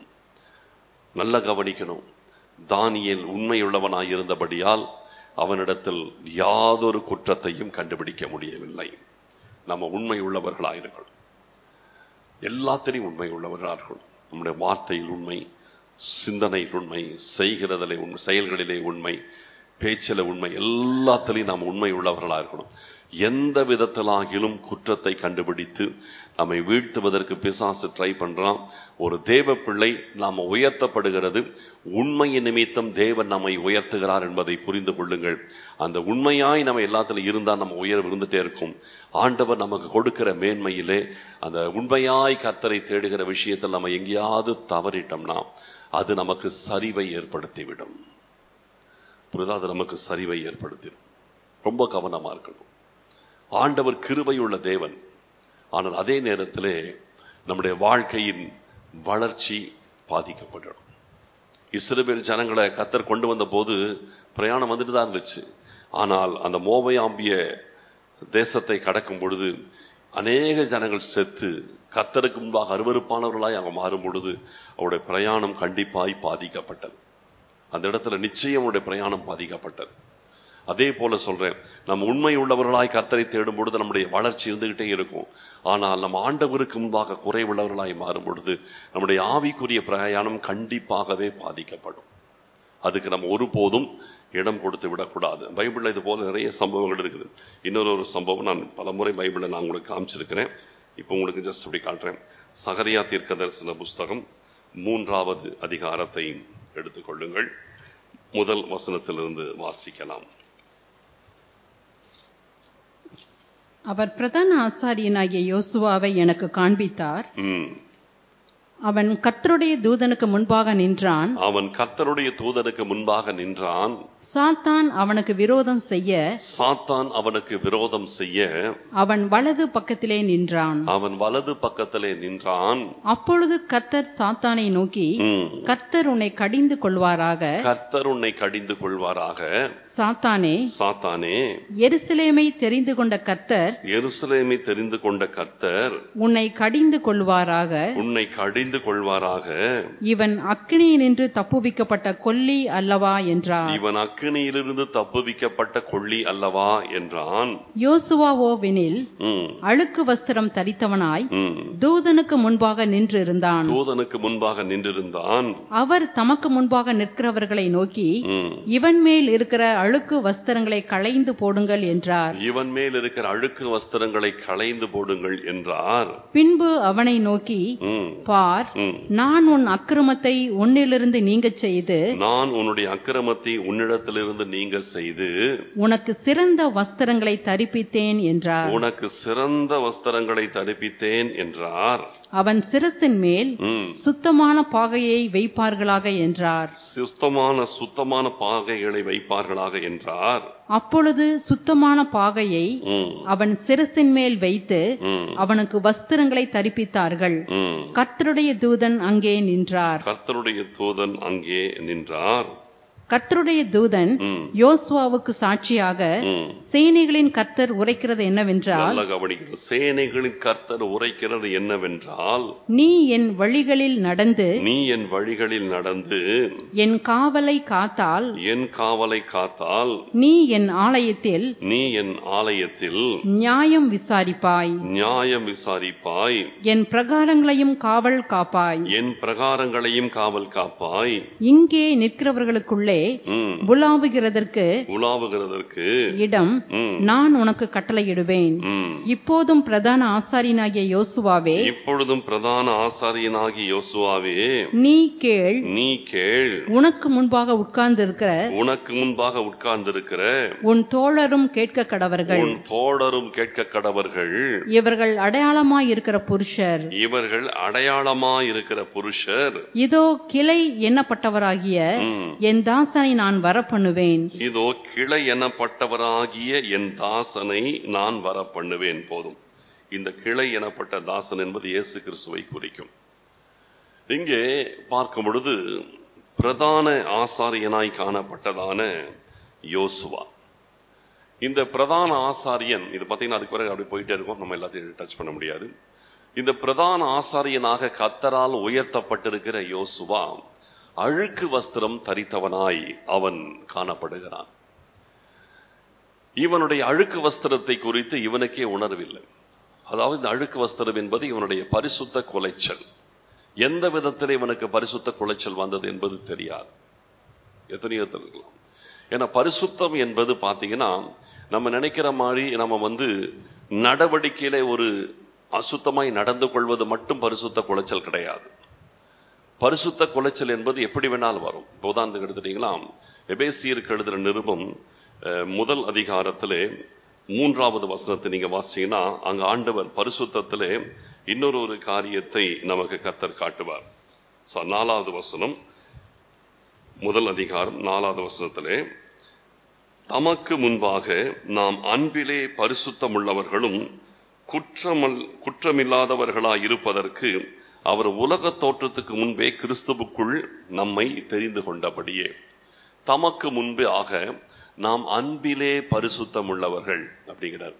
Speaker 1: நல்ல கவனிக்கணும் தானியல் உண்மையுள்ளவனாய் இருந்தபடியால் அவனிடத்தில் யாதொரு குற்றத்தையும் கண்டுபிடிக்க முடியவில்லை நம்ம உண்மை உள்ளவர்களாக இருக்கணும் எல்லாத்திலையும் உண்மை உள்ளவர்களாக இருக்கணும் நம்முடைய வார்த்தையில் உண்மை சிந்தனையில் உண்மை செய்கிறதிலே உண்மை செயல்களிலே உண்மை பேச்சில உண்மை எல்லாத்திலையும் நாம் உண்மை உள்ளவர்களாக இருக்கணும் எந்த விதத்திலாகிலும் குற்றத்தை கண்டுபிடித்து நம்மை வீழ்த்துவதற்கு பிசாசு ட்ரை பண்றான் ஒரு தேவ பிள்ளை நாம உயர்த்தப்படுகிறது உண்மையின் நிமித்தம் தேவன் நம்மை உயர்த்துகிறார் என்பதை புரிந்து கொள்ளுங்கள் அந்த உண்மையாய் நம்ம எல்லாத்துல இருந்தா நம்ம உயர்வு இருந்துட்டே இருக்கும் ஆண்டவர் நமக்கு கொடுக்கிற மேன்மையிலே அந்த உண்மையாய் கத்தரை தேடுகிற விஷயத்தில் நம்ம எங்கேயாவது தவறிட்டோம்னா அது நமக்கு சரிவை ஏற்படுத்திவிடும் புரிதா அது நமக்கு சரிவை ஏற்படுத்திடும் ரொம்ப கவனமா இருக்கணும் ஆண்டவர் கிருபையுள்ள தேவன் ஆனால் அதே நேரத்திலே நம்முடைய வாழ்க்கையின் வளர்ச்சி பாதிக்கப்படணும் இஸ்ரேல் ஜனங்களை கத்தர் கொண்டு வந்த போது பிரயாணம் வந்துட்டு தான் இருந்துச்சு ஆனால் அந்த மோபயாம்பிய தேசத்தை கடக்கும் பொழுது அநேக ஜனங்கள் செத்து கத்தருக்கு முன்பாக அருவருப்பானவர்களாய் அவங்க மாறும் பொழுது அவருடைய பிரயாணம் கண்டிப்பாய் பாதிக்கப்பட்டது அந்த இடத்துல நிச்சயம் அவருடைய பிரயாணம் பாதிக்கப்பட்டது அதே போல சொல்றேன் நம்ம உண்மை உள்ளவர்களாய் கர்த்தரை தேடும் பொழுது நம்முடைய வளர்ச்சி இருந்துகிட்டே இருக்கும் ஆனால் நம்ம ஆண்டவருக்கு முன்பாக குறைவுள்ளவர்களாய் மாறும் பொழுது நம்முடைய ஆவிக்குரிய பிரயாணம் கண்டிப்பாகவே பாதிக்கப்படும் அதுக்கு நம்ம ஒருபோதும் இடம் கொடுத்து விடக்கூடாது பைபிள்ல இது போல நிறைய சம்பவங்கள் இருக்குது இன்னொரு ஒரு சம்பவம் நான் பல முறை பைபிளை நான் உங்களுக்கு காமிச்சிருக்கிறேன் இப்போ உங்களுக்கு ஜஸ்ட் அப்படி காட்டுறேன் சகரியா தீர்க்க தரிசன புஸ்தகம் மூன்றாவது அதிகாரத்தை எடுத்துக்கொள்ளுங்கள் முதல் வசனத்திலிருந்து வாசிக்கலாம்
Speaker 2: அவர் பிரதான ஆசாரியனாகிய யோசுவாவை எனக்கு காண்பித்தார்
Speaker 1: ம்.
Speaker 2: அவன் கர்த்தருடைய தூதனுக்கு முன்பாக நின்றான்
Speaker 1: அவன் கர்த்தருடைய தூதனுக்கு முன்பாக நின்றான்
Speaker 2: சாத்தான் அவனுக்கு விரோதம் செய்ய
Speaker 1: சாத்தான் அவனுக்கு விரோதம் செய்ய
Speaker 2: அவன் வலது பக்கத்திலே நின்றான்
Speaker 1: அவன் வலது பக்கத்திலே நின்றான்
Speaker 2: அப்பொழுது கர்த்தர் சாத்தானை நோக்கி
Speaker 1: ம்.
Speaker 2: கர்த்தர் உன்னை கடிந்து கொள்வாராக
Speaker 1: கர்த்தர் உன்னை கடிந்து கொள்வாராக
Speaker 2: சாத்தானே
Speaker 1: சாத்தானே
Speaker 2: எருசலேமை தெரிந்து கொண்ட கர்த்தர்
Speaker 1: எருசலேமை தெரிந்து கொண்ட கர்த்தர்
Speaker 2: உன்னை கடிந்து கொள்வாராக
Speaker 1: உன்னை கடிந்து கொள்வாராக
Speaker 2: இவன் அக்கினியினின்று தப்புவிக்கப்பட்ட கொல்லி அல்லவா என்றார்
Speaker 1: இவன் அக்கினியிலிருந்து தப்புவிக்கப்பட்ட கொள்ளி அல்லவா என்றான்
Speaker 2: யோசுவாவோவெனில்
Speaker 1: ம்,
Speaker 2: அழுக்கு வஸ்திரம் தரித்தவனாய்
Speaker 1: ம்.
Speaker 2: தூதனுக்கு முன்பாக நின்றிருந்தான்
Speaker 1: தூதனுக்கு முன்பாக நின்றிருந்தான்
Speaker 2: அவர் தமக்கு முன்பாக நிற்கிறவர்களை நோக்கி
Speaker 1: ம்.
Speaker 2: இவன் மேல் இருக்கிற அழுக்கு வஸ்திரங்களை களைந்து போடுங்கள் என்றார்
Speaker 1: இவன் மேல் இருக்கிற அழுக்கு வஸ்திரங்களை களைந்து போடுங்கள் என்றார்
Speaker 2: பின்பு அவனை நோக்கி
Speaker 1: ம்,
Speaker 2: பார்
Speaker 1: ம்.
Speaker 2: நான் உன் அக்கிரமத்தை உன்னிலிருந்து நீங்கச் செய்து
Speaker 1: நான் உன்னுடைய அக்கிரமத்தை உன்னிடத்திலிருந்து நீங்க செய்து
Speaker 2: உனக்கு சிறந்த வஸ்திரங்களை தரிப்பித்தேன் என்றார்
Speaker 1: உனக்கு சிறந்த வஸ்திரங்களை தரிப்பித்தேன் என்றார்
Speaker 2: அவன் சிரசின் மேல்
Speaker 1: ம்.
Speaker 2: சுத்தமான பாகையை வைப்பார்களாக என்றார்
Speaker 1: சுத்தமான சுத்தமான பாகைகளை வைப்பார்களாக என்றார்
Speaker 2: அப்பொழுது சுத்தமான பாகையை
Speaker 1: ம்,
Speaker 2: அவன் சிரசின் மேல் வைத்து
Speaker 1: ம்,
Speaker 2: அவனுக்கு வஸ்திரங்களை தரிப்பித்தார்கள்
Speaker 1: ம்.
Speaker 2: கர்த்தருடைய தூதன் அங்கே நின்றார்
Speaker 1: கர்த்தருடைய தூதன் அங்கே நின்றார்
Speaker 2: கர்த்தருடைய தூதன்
Speaker 1: ம்,
Speaker 2: யோசுவாவுக்கு சாட்சியாக
Speaker 1: ம்.
Speaker 2: சேனைகளின் கர்த்தர் உரைக்கிறது என்னவென்றால்
Speaker 1: நல்ல கவனிக்கணும் சேனைகளின் கர்த்தர் உரைக்கிறது என்னவென்றால்
Speaker 2: நீ என் வழிகளில் நடந்து
Speaker 1: நீ என் வழிகளில் நடந்து
Speaker 2: என் காவலை காத்தால்
Speaker 1: என் காவலை காத்தால்
Speaker 2: நீ என் ஆலயத்தில்
Speaker 1: நீ என் ஆலயத்தில்
Speaker 2: நியாயம் விசாரிப்பாய்
Speaker 1: நியாயம் விசாரிப்பாய்
Speaker 2: என் பிரகாரங்களையும் காவல் காப்பாய்
Speaker 1: என் பிரகாரங்களையும் காவல் காப்பாய்
Speaker 2: இங்கே நிற்கிறவர்களுக்குள்ளே
Speaker 1: ம்,
Speaker 2: உலாவுகிறதற்கு
Speaker 1: உலாவுகிறதற்கு
Speaker 2: இடம்
Speaker 1: ம்,
Speaker 2: நான் உனக்கு கட்டளையிடுவேன்
Speaker 1: ம்.
Speaker 2: இப்போதும் பிரதான ஆசாரியனாகிய யோசுவாவே
Speaker 1: இப்பொழுதும் பிரதான ஆசாரியனாகி யோசுவாவே
Speaker 2: நீ கேள்
Speaker 1: நீ கேள்
Speaker 2: உனக்கு முன்பாக உட்கார்ந்திருக்கிற
Speaker 1: உனக்கு முன்பாக உட்கார்ந்திருக்கிற
Speaker 2: உன் தோழரும் கேட்க கடவர்கள்
Speaker 1: உன் தோழரும் கேட்க கடவர்கள்
Speaker 2: இவர்கள் அடையாளமாய் இருக்கிற புருஷர்
Speaker 1: இவர்கள் அடையாளமா இருக்கிற புருஷர்
Speaker 2: இதோ கிளை எண்ணப்பட்டவராகிய
Speaker 1: ம்.
Speaker 2: என் தாசனை நான் வர பண்ணுவேன்
Speaker 1: இதோ கிளை எனப்பட்டவராகிய என் தாசனை நான் வர பண்ணுவேன் போதும் இந்த கிளை எனப்பட்ட தாசன் என்பது இயேசு கிறிஸ்துவை குறிக்கும் இங்கே பார்க்கும் பொழுது பிரதான ஆசாரியனாய் காணப்பட்டதான யோசுவா இந்த பிரதான ஆசாரியன் இது பார்த்தீங்கன்னா அதுக்கு பிறகு அப்படி போயிட்டே இருக்கும் நம்ம எல்லாத்தையும் டச் பண்ண முடியாது இந்த பிரதான ஆசாரியனாக கத்தரால் உயர்த்தப்பட்டிருக்கிற யோசுவா அழுக்கு வஸ்திரம் தரித்தவனாய் அவன் காணப்படுகிறான் இவனுடைய அழுக்கு வஸ்திரத்தை குறித்து இவனுக்கே உணர்வில்லை அதாவது இந்த அழுக்கு வஸ்திரம் என்பது இவனுடைய பரிசுத்த குலைச்சல் எந்த விதத்தில் இவனுக்கு பரிசுத்த குலைச்சல் வந்தது என்பது தெரியாது எத்தனையோ இருக்கலாம் ஏன்னா பரிசுத்தம் என்பது பார்த்தீங்கன்னா நம்ம நினைக்கிற மாதிரி நம்ம வந்து நடவடிக்கையில ஒரு அசுத்தமாய் நடந்து கொள்வது மட்டும் பரிசுத்த குலைச்சல் கிடையாது பரிசுத்த குலைச்சல் என்பது எப்படி வேணாலும் வரும் இப்ப உதாரணத்துக்கு எடுத்துட்டீங்களா எபேசியருக்கு எழுதுற நிருபம் அஹ், முதல் அதிகாரத்திலே மூன்றாவது வசனத்தை நீங்க வாசிச்சீங்கன்னா அங்க ஆண்டவர் பரிசுத்தத்திலே இன்னொரு ஒரு காரியத்தை நமக்கு கத்தர் காட்டுவார் So, நாலாவது வசனம் முதல் அதிகாரம் நாலாவது வசனத்திலே தமக்கு முன்பாக நாம் அன்பிலே பரிசுத்தமுள்ளவர்களும் குற்றமல் குற்றமில்லாதவர்களாய் இருப்பதற்கு அவர் உலக தோற்றத்துக்கு முன்பே கிறிஸ்துவுக்குள் நம்மை தெரிந்து கொண்டபடியே தமக்கு முன்பே ஆக நாம் அன்பிலே பரிசுத்தம் உள்ளவர்கள் அப்படிங்கிறார்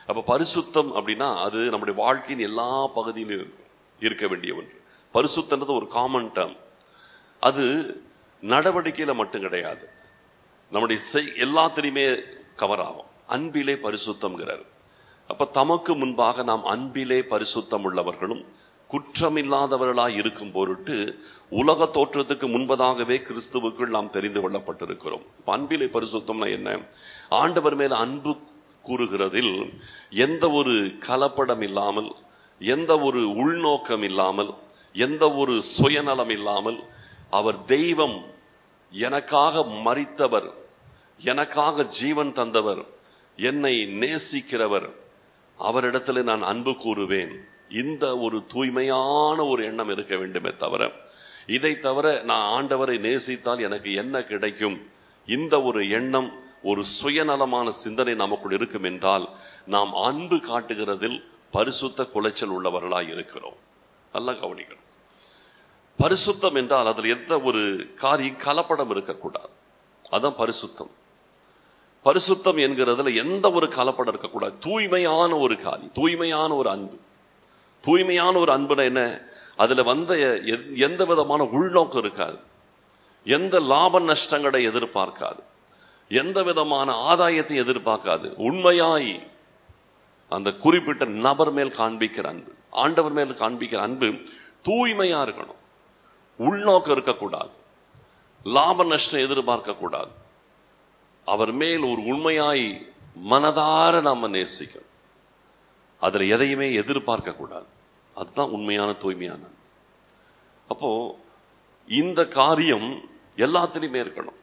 Speaker 1: அப்ப பரிசுத்தம் அப்படின்னா அது நம்முடைய வாழ்க்கையின் எல்லா பகுதியிலும் இருக்கும் இருக்க வேண்டிய ஒன்று பரிசுத்தன்றது ஒரு காமன் டேர்ம் அது நடவடிக்கையில மட்டும் கிடையாது நம்முடைய செய் எல்லாத்திலையுமே கவர் ஆகும் அன்பிலே பரிசுத்தம்ங்கிறார் அப்ப தமக்கு முன்பாக நாம் அன்பிலே பரிசுத்தம் உள்ளவர்களும் குற்றமில்லாதவர்களாய் இருக்கும் பொருட்டு உலக தோற்றத்துக்கு முன்பதாகவே கிறிஸ்துவுக்குள் நாம் தெரிந்து கொள்ளப்பட்டிருக்கிறோம் இப்ப அன்பிலே பரிசுத்தம்னா என்ன ஆண்டவர் மேல அன்பு கூறுகிறதில் எந்த ஒரு கலப்படம் இல்லாமல் எந்த ஒரு உள்நோக்கம் இல்லாமல் எந்த ஒரு சுயநலம் இல்லாமல் அவர் தெய்வம் எனக்காக மறித்தவர் எனக்காக ஜீவன் தந்தவர் என்னை நேசிக்கிறவர் அவரிடத்துல நான் அன்பு கூறுவேன் இந்த ஒரு தூய்மையான ஒரு எண்ணம் இருக்க வேண்டுமே தவிர இதை தவிர நான் ஆண்டவரை நேசித்தால் எனக்கு என்ன கிடைக்கும் இந்த ஒரு எண்ணம் ஒரு சுயநலமான சிந்தனை நமக்குள் இருக்கும் என்றால் நாம் அன்பு காட்டுகிறதில் பரிசுத்த குலைச்சல் உள்ளவர்களாய் இருக்கிறோம் நல்லா கவனிக்கணும் பரிசுத்தம் என்றால் அதில் எந்த ஒரு காரியம் கலப்படம் இருக்கக்கூடாது அதான் பரிசுத்தம் பரிசுத்தம் என்கிறதுல எந்த ஒரு கலப்படம் இருக்கக்கூடாது தூய்மையான ஒரு காரியம் தூய்மையான ஒரு அன்பு தூய்மையான ஒரு அன்புனா என்ன அதுல வந்த எ- எந்த விதமான உள்நோக்கம் இருக்காது எந்த லாப நஷ்டங்களை எதிர்பார்க்காது எந்த விதமான ஆதாயத்தை எதிர்பார்க்காது உண்மையாய் அந்த குறிப்பிட்ட நபர் மேல் காண்பிக்கிற அன்பு ஆண்டவர் மேல் காண்பிக்கிற அன்பு தூய்மையா இருக்கணும் உள்நோக்கம் இருக்கக்கூடாது லாப நஷ்டம் எதிர்பார்க்க கூடாது அவர் மேல் ஒரு உண்மையாய் மனதார நாம நேசிக்கணும் அதுல எதையுமே எதிர்பார்க்க கூடாது அதுதான் உண்மையான தூய்மையான அன்பு. அப்போ இந்த காரியம் எல்லாத்திலையுமே இருக்கணும்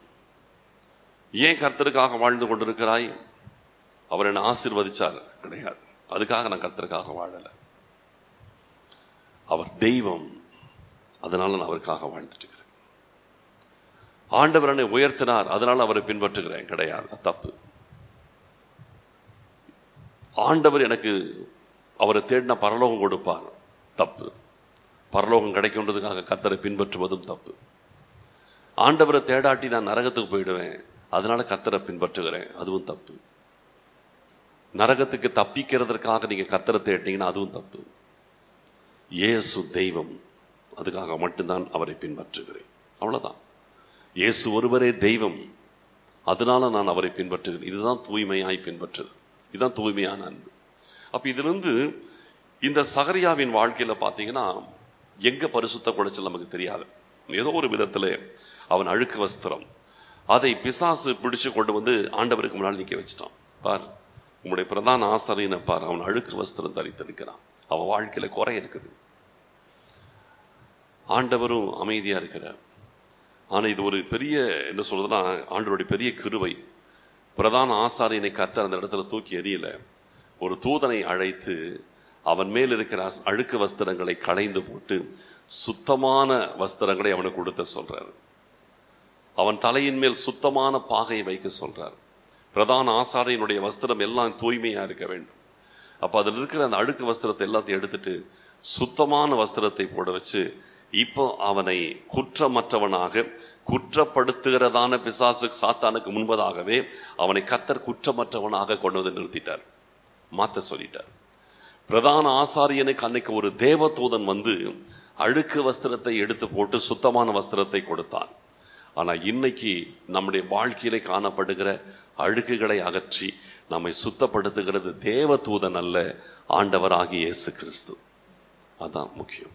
Speaker 1: ஏன் கர்த்தருக்காக வாழ்ந்து கொண்டிருக்கிறாய் அவர் என்னை ஆசீர்வதிச்சார் கிடையாது அதுக்காக நான் கர்த்தருக்காக வாழல அவர் தெய்வம் அதனால நான் அவருக்காக வாழ்ந்துட்டு இருக்கிறேன் ஆண்டவர் என்னை உயர்த்தினார் அதனால அவரை பின்பற்றுகிறேன் கிடையாது அது தப்பு ஆண்டவர் எனக்கு அவரை தேடின பரலோகம் கொடுப்பார் தப்பு பரலோகம் கிடைக்கும்ன்றதுக்காக கர்த்தரை பின்பற்றுவதும் தப்பு ஆண்டவரை தேடாட்டி நான் நரகத்துக்கு போயிடுவேன் அதனால கர்த்தரை பின்பற்றுகிறேன் அதுவும் தப்பு நரகத்துக்கு தப்பிக்கிறதற்காக நீங்க கர்த்தரை தேடினீங்கன்னா அதுவும் தப்பு இயேசு தெய்வம் அதுக்காக மட்டும்தான் அவரை பின்பற்றுகிறேன் அவ்வளவுதான் இயேசு ஒருவரே தெய்வம் அதனால நான் அவரை பின்பற்றுகிறேன் இதுதான் தூய்மையாய் பின்பற்றுது இதுதான் தூய்மையான அன்பு அப்ப இதிலிருந்து இந்த சகரியாவின் வாழ்க்கையில பாத்தீங்கன்னா எங்க பரிசுத்த குடைச்சல் நமக்கு தெரியாது ஏதோ ஒரு விதத்துல அவன் அழுக்கு வஸ்திரம் அதை பிசாசு பிடிச்சு கொண்டு வந்து ஆண்டவருக்கு முன்னால் நிக்க வச்சுட்டான் பார் உம்முடைய பிரதான ஆசாரியனை பார் அவன் அழுக்கு வஸ்திரம் தரித்திருக்கிறான் அவன் வாழ்க்கையில குறை இருக்குது ஆண்டவரும் அமைதியா இருக்கிறார் ஆனா இது ஒரு பெரிய என்ன சொல்றதுன்னா ஆண்டவருடைய பெரிய கிருவை பிரதான ஆசாரியனை கத்த அந்த இடத்துல தூக்கி எறியல ஒரு தூதனை அழைத்து அவன் மேல் இருக்கிற அஸ்- அழுக்கு வஸ்திரங்களை களைந்து போட்டு சுத்தமான வஸ்திரங்களை அவனுக்கு கொடுத்த சொல்றாரு அவன் தலையின் மேல் சுத்தமான பாகையை வைக்க சொல்றார் பிரதான ஆசாரியனுடைய வஸ்திரம் எல்லாம் தூய்மையா இருக்க வேண்டும் அப்ப அதில் இருக்கிற அந்த அழுக்கு வஸ்திரத்தை எல்லாத்தையும் எடுத்துட்டு சுத்தமான வஸ்திரத்தை போட வச்சு இப்போ அவனை குற்றமற்றவனாக குற்றப்படுத்துகிறதான பிசாசு சாத்தானுக்கு முன்பதாகவே அவனை கத்தர் குற்றமற்றவனாக கொண்டு வந்து நிறுத்திட்டார் மாத்த சொல்லிட்டார் பிரதான ஆசாரியனுக்கு அன்னைக்கு ஒரு தேவதூதன் வந்து அழுக்கு வஸ்திரத்தை எடுத்து போட்டு சுத்தமான வஸ்திரத்தை கொடுத்தான் ஆனா இன்னைக்கு நம்முடைய வாழ்க்கையிலே காணப்படுகிற அழுக்குகளை அகற்றி நம்மை சுத்தப்படுத்துகிறது தேவதூதன் அல்ல ஆண்டவராகிய இயேசு கிறிஸ்து அதான் முக்கியம்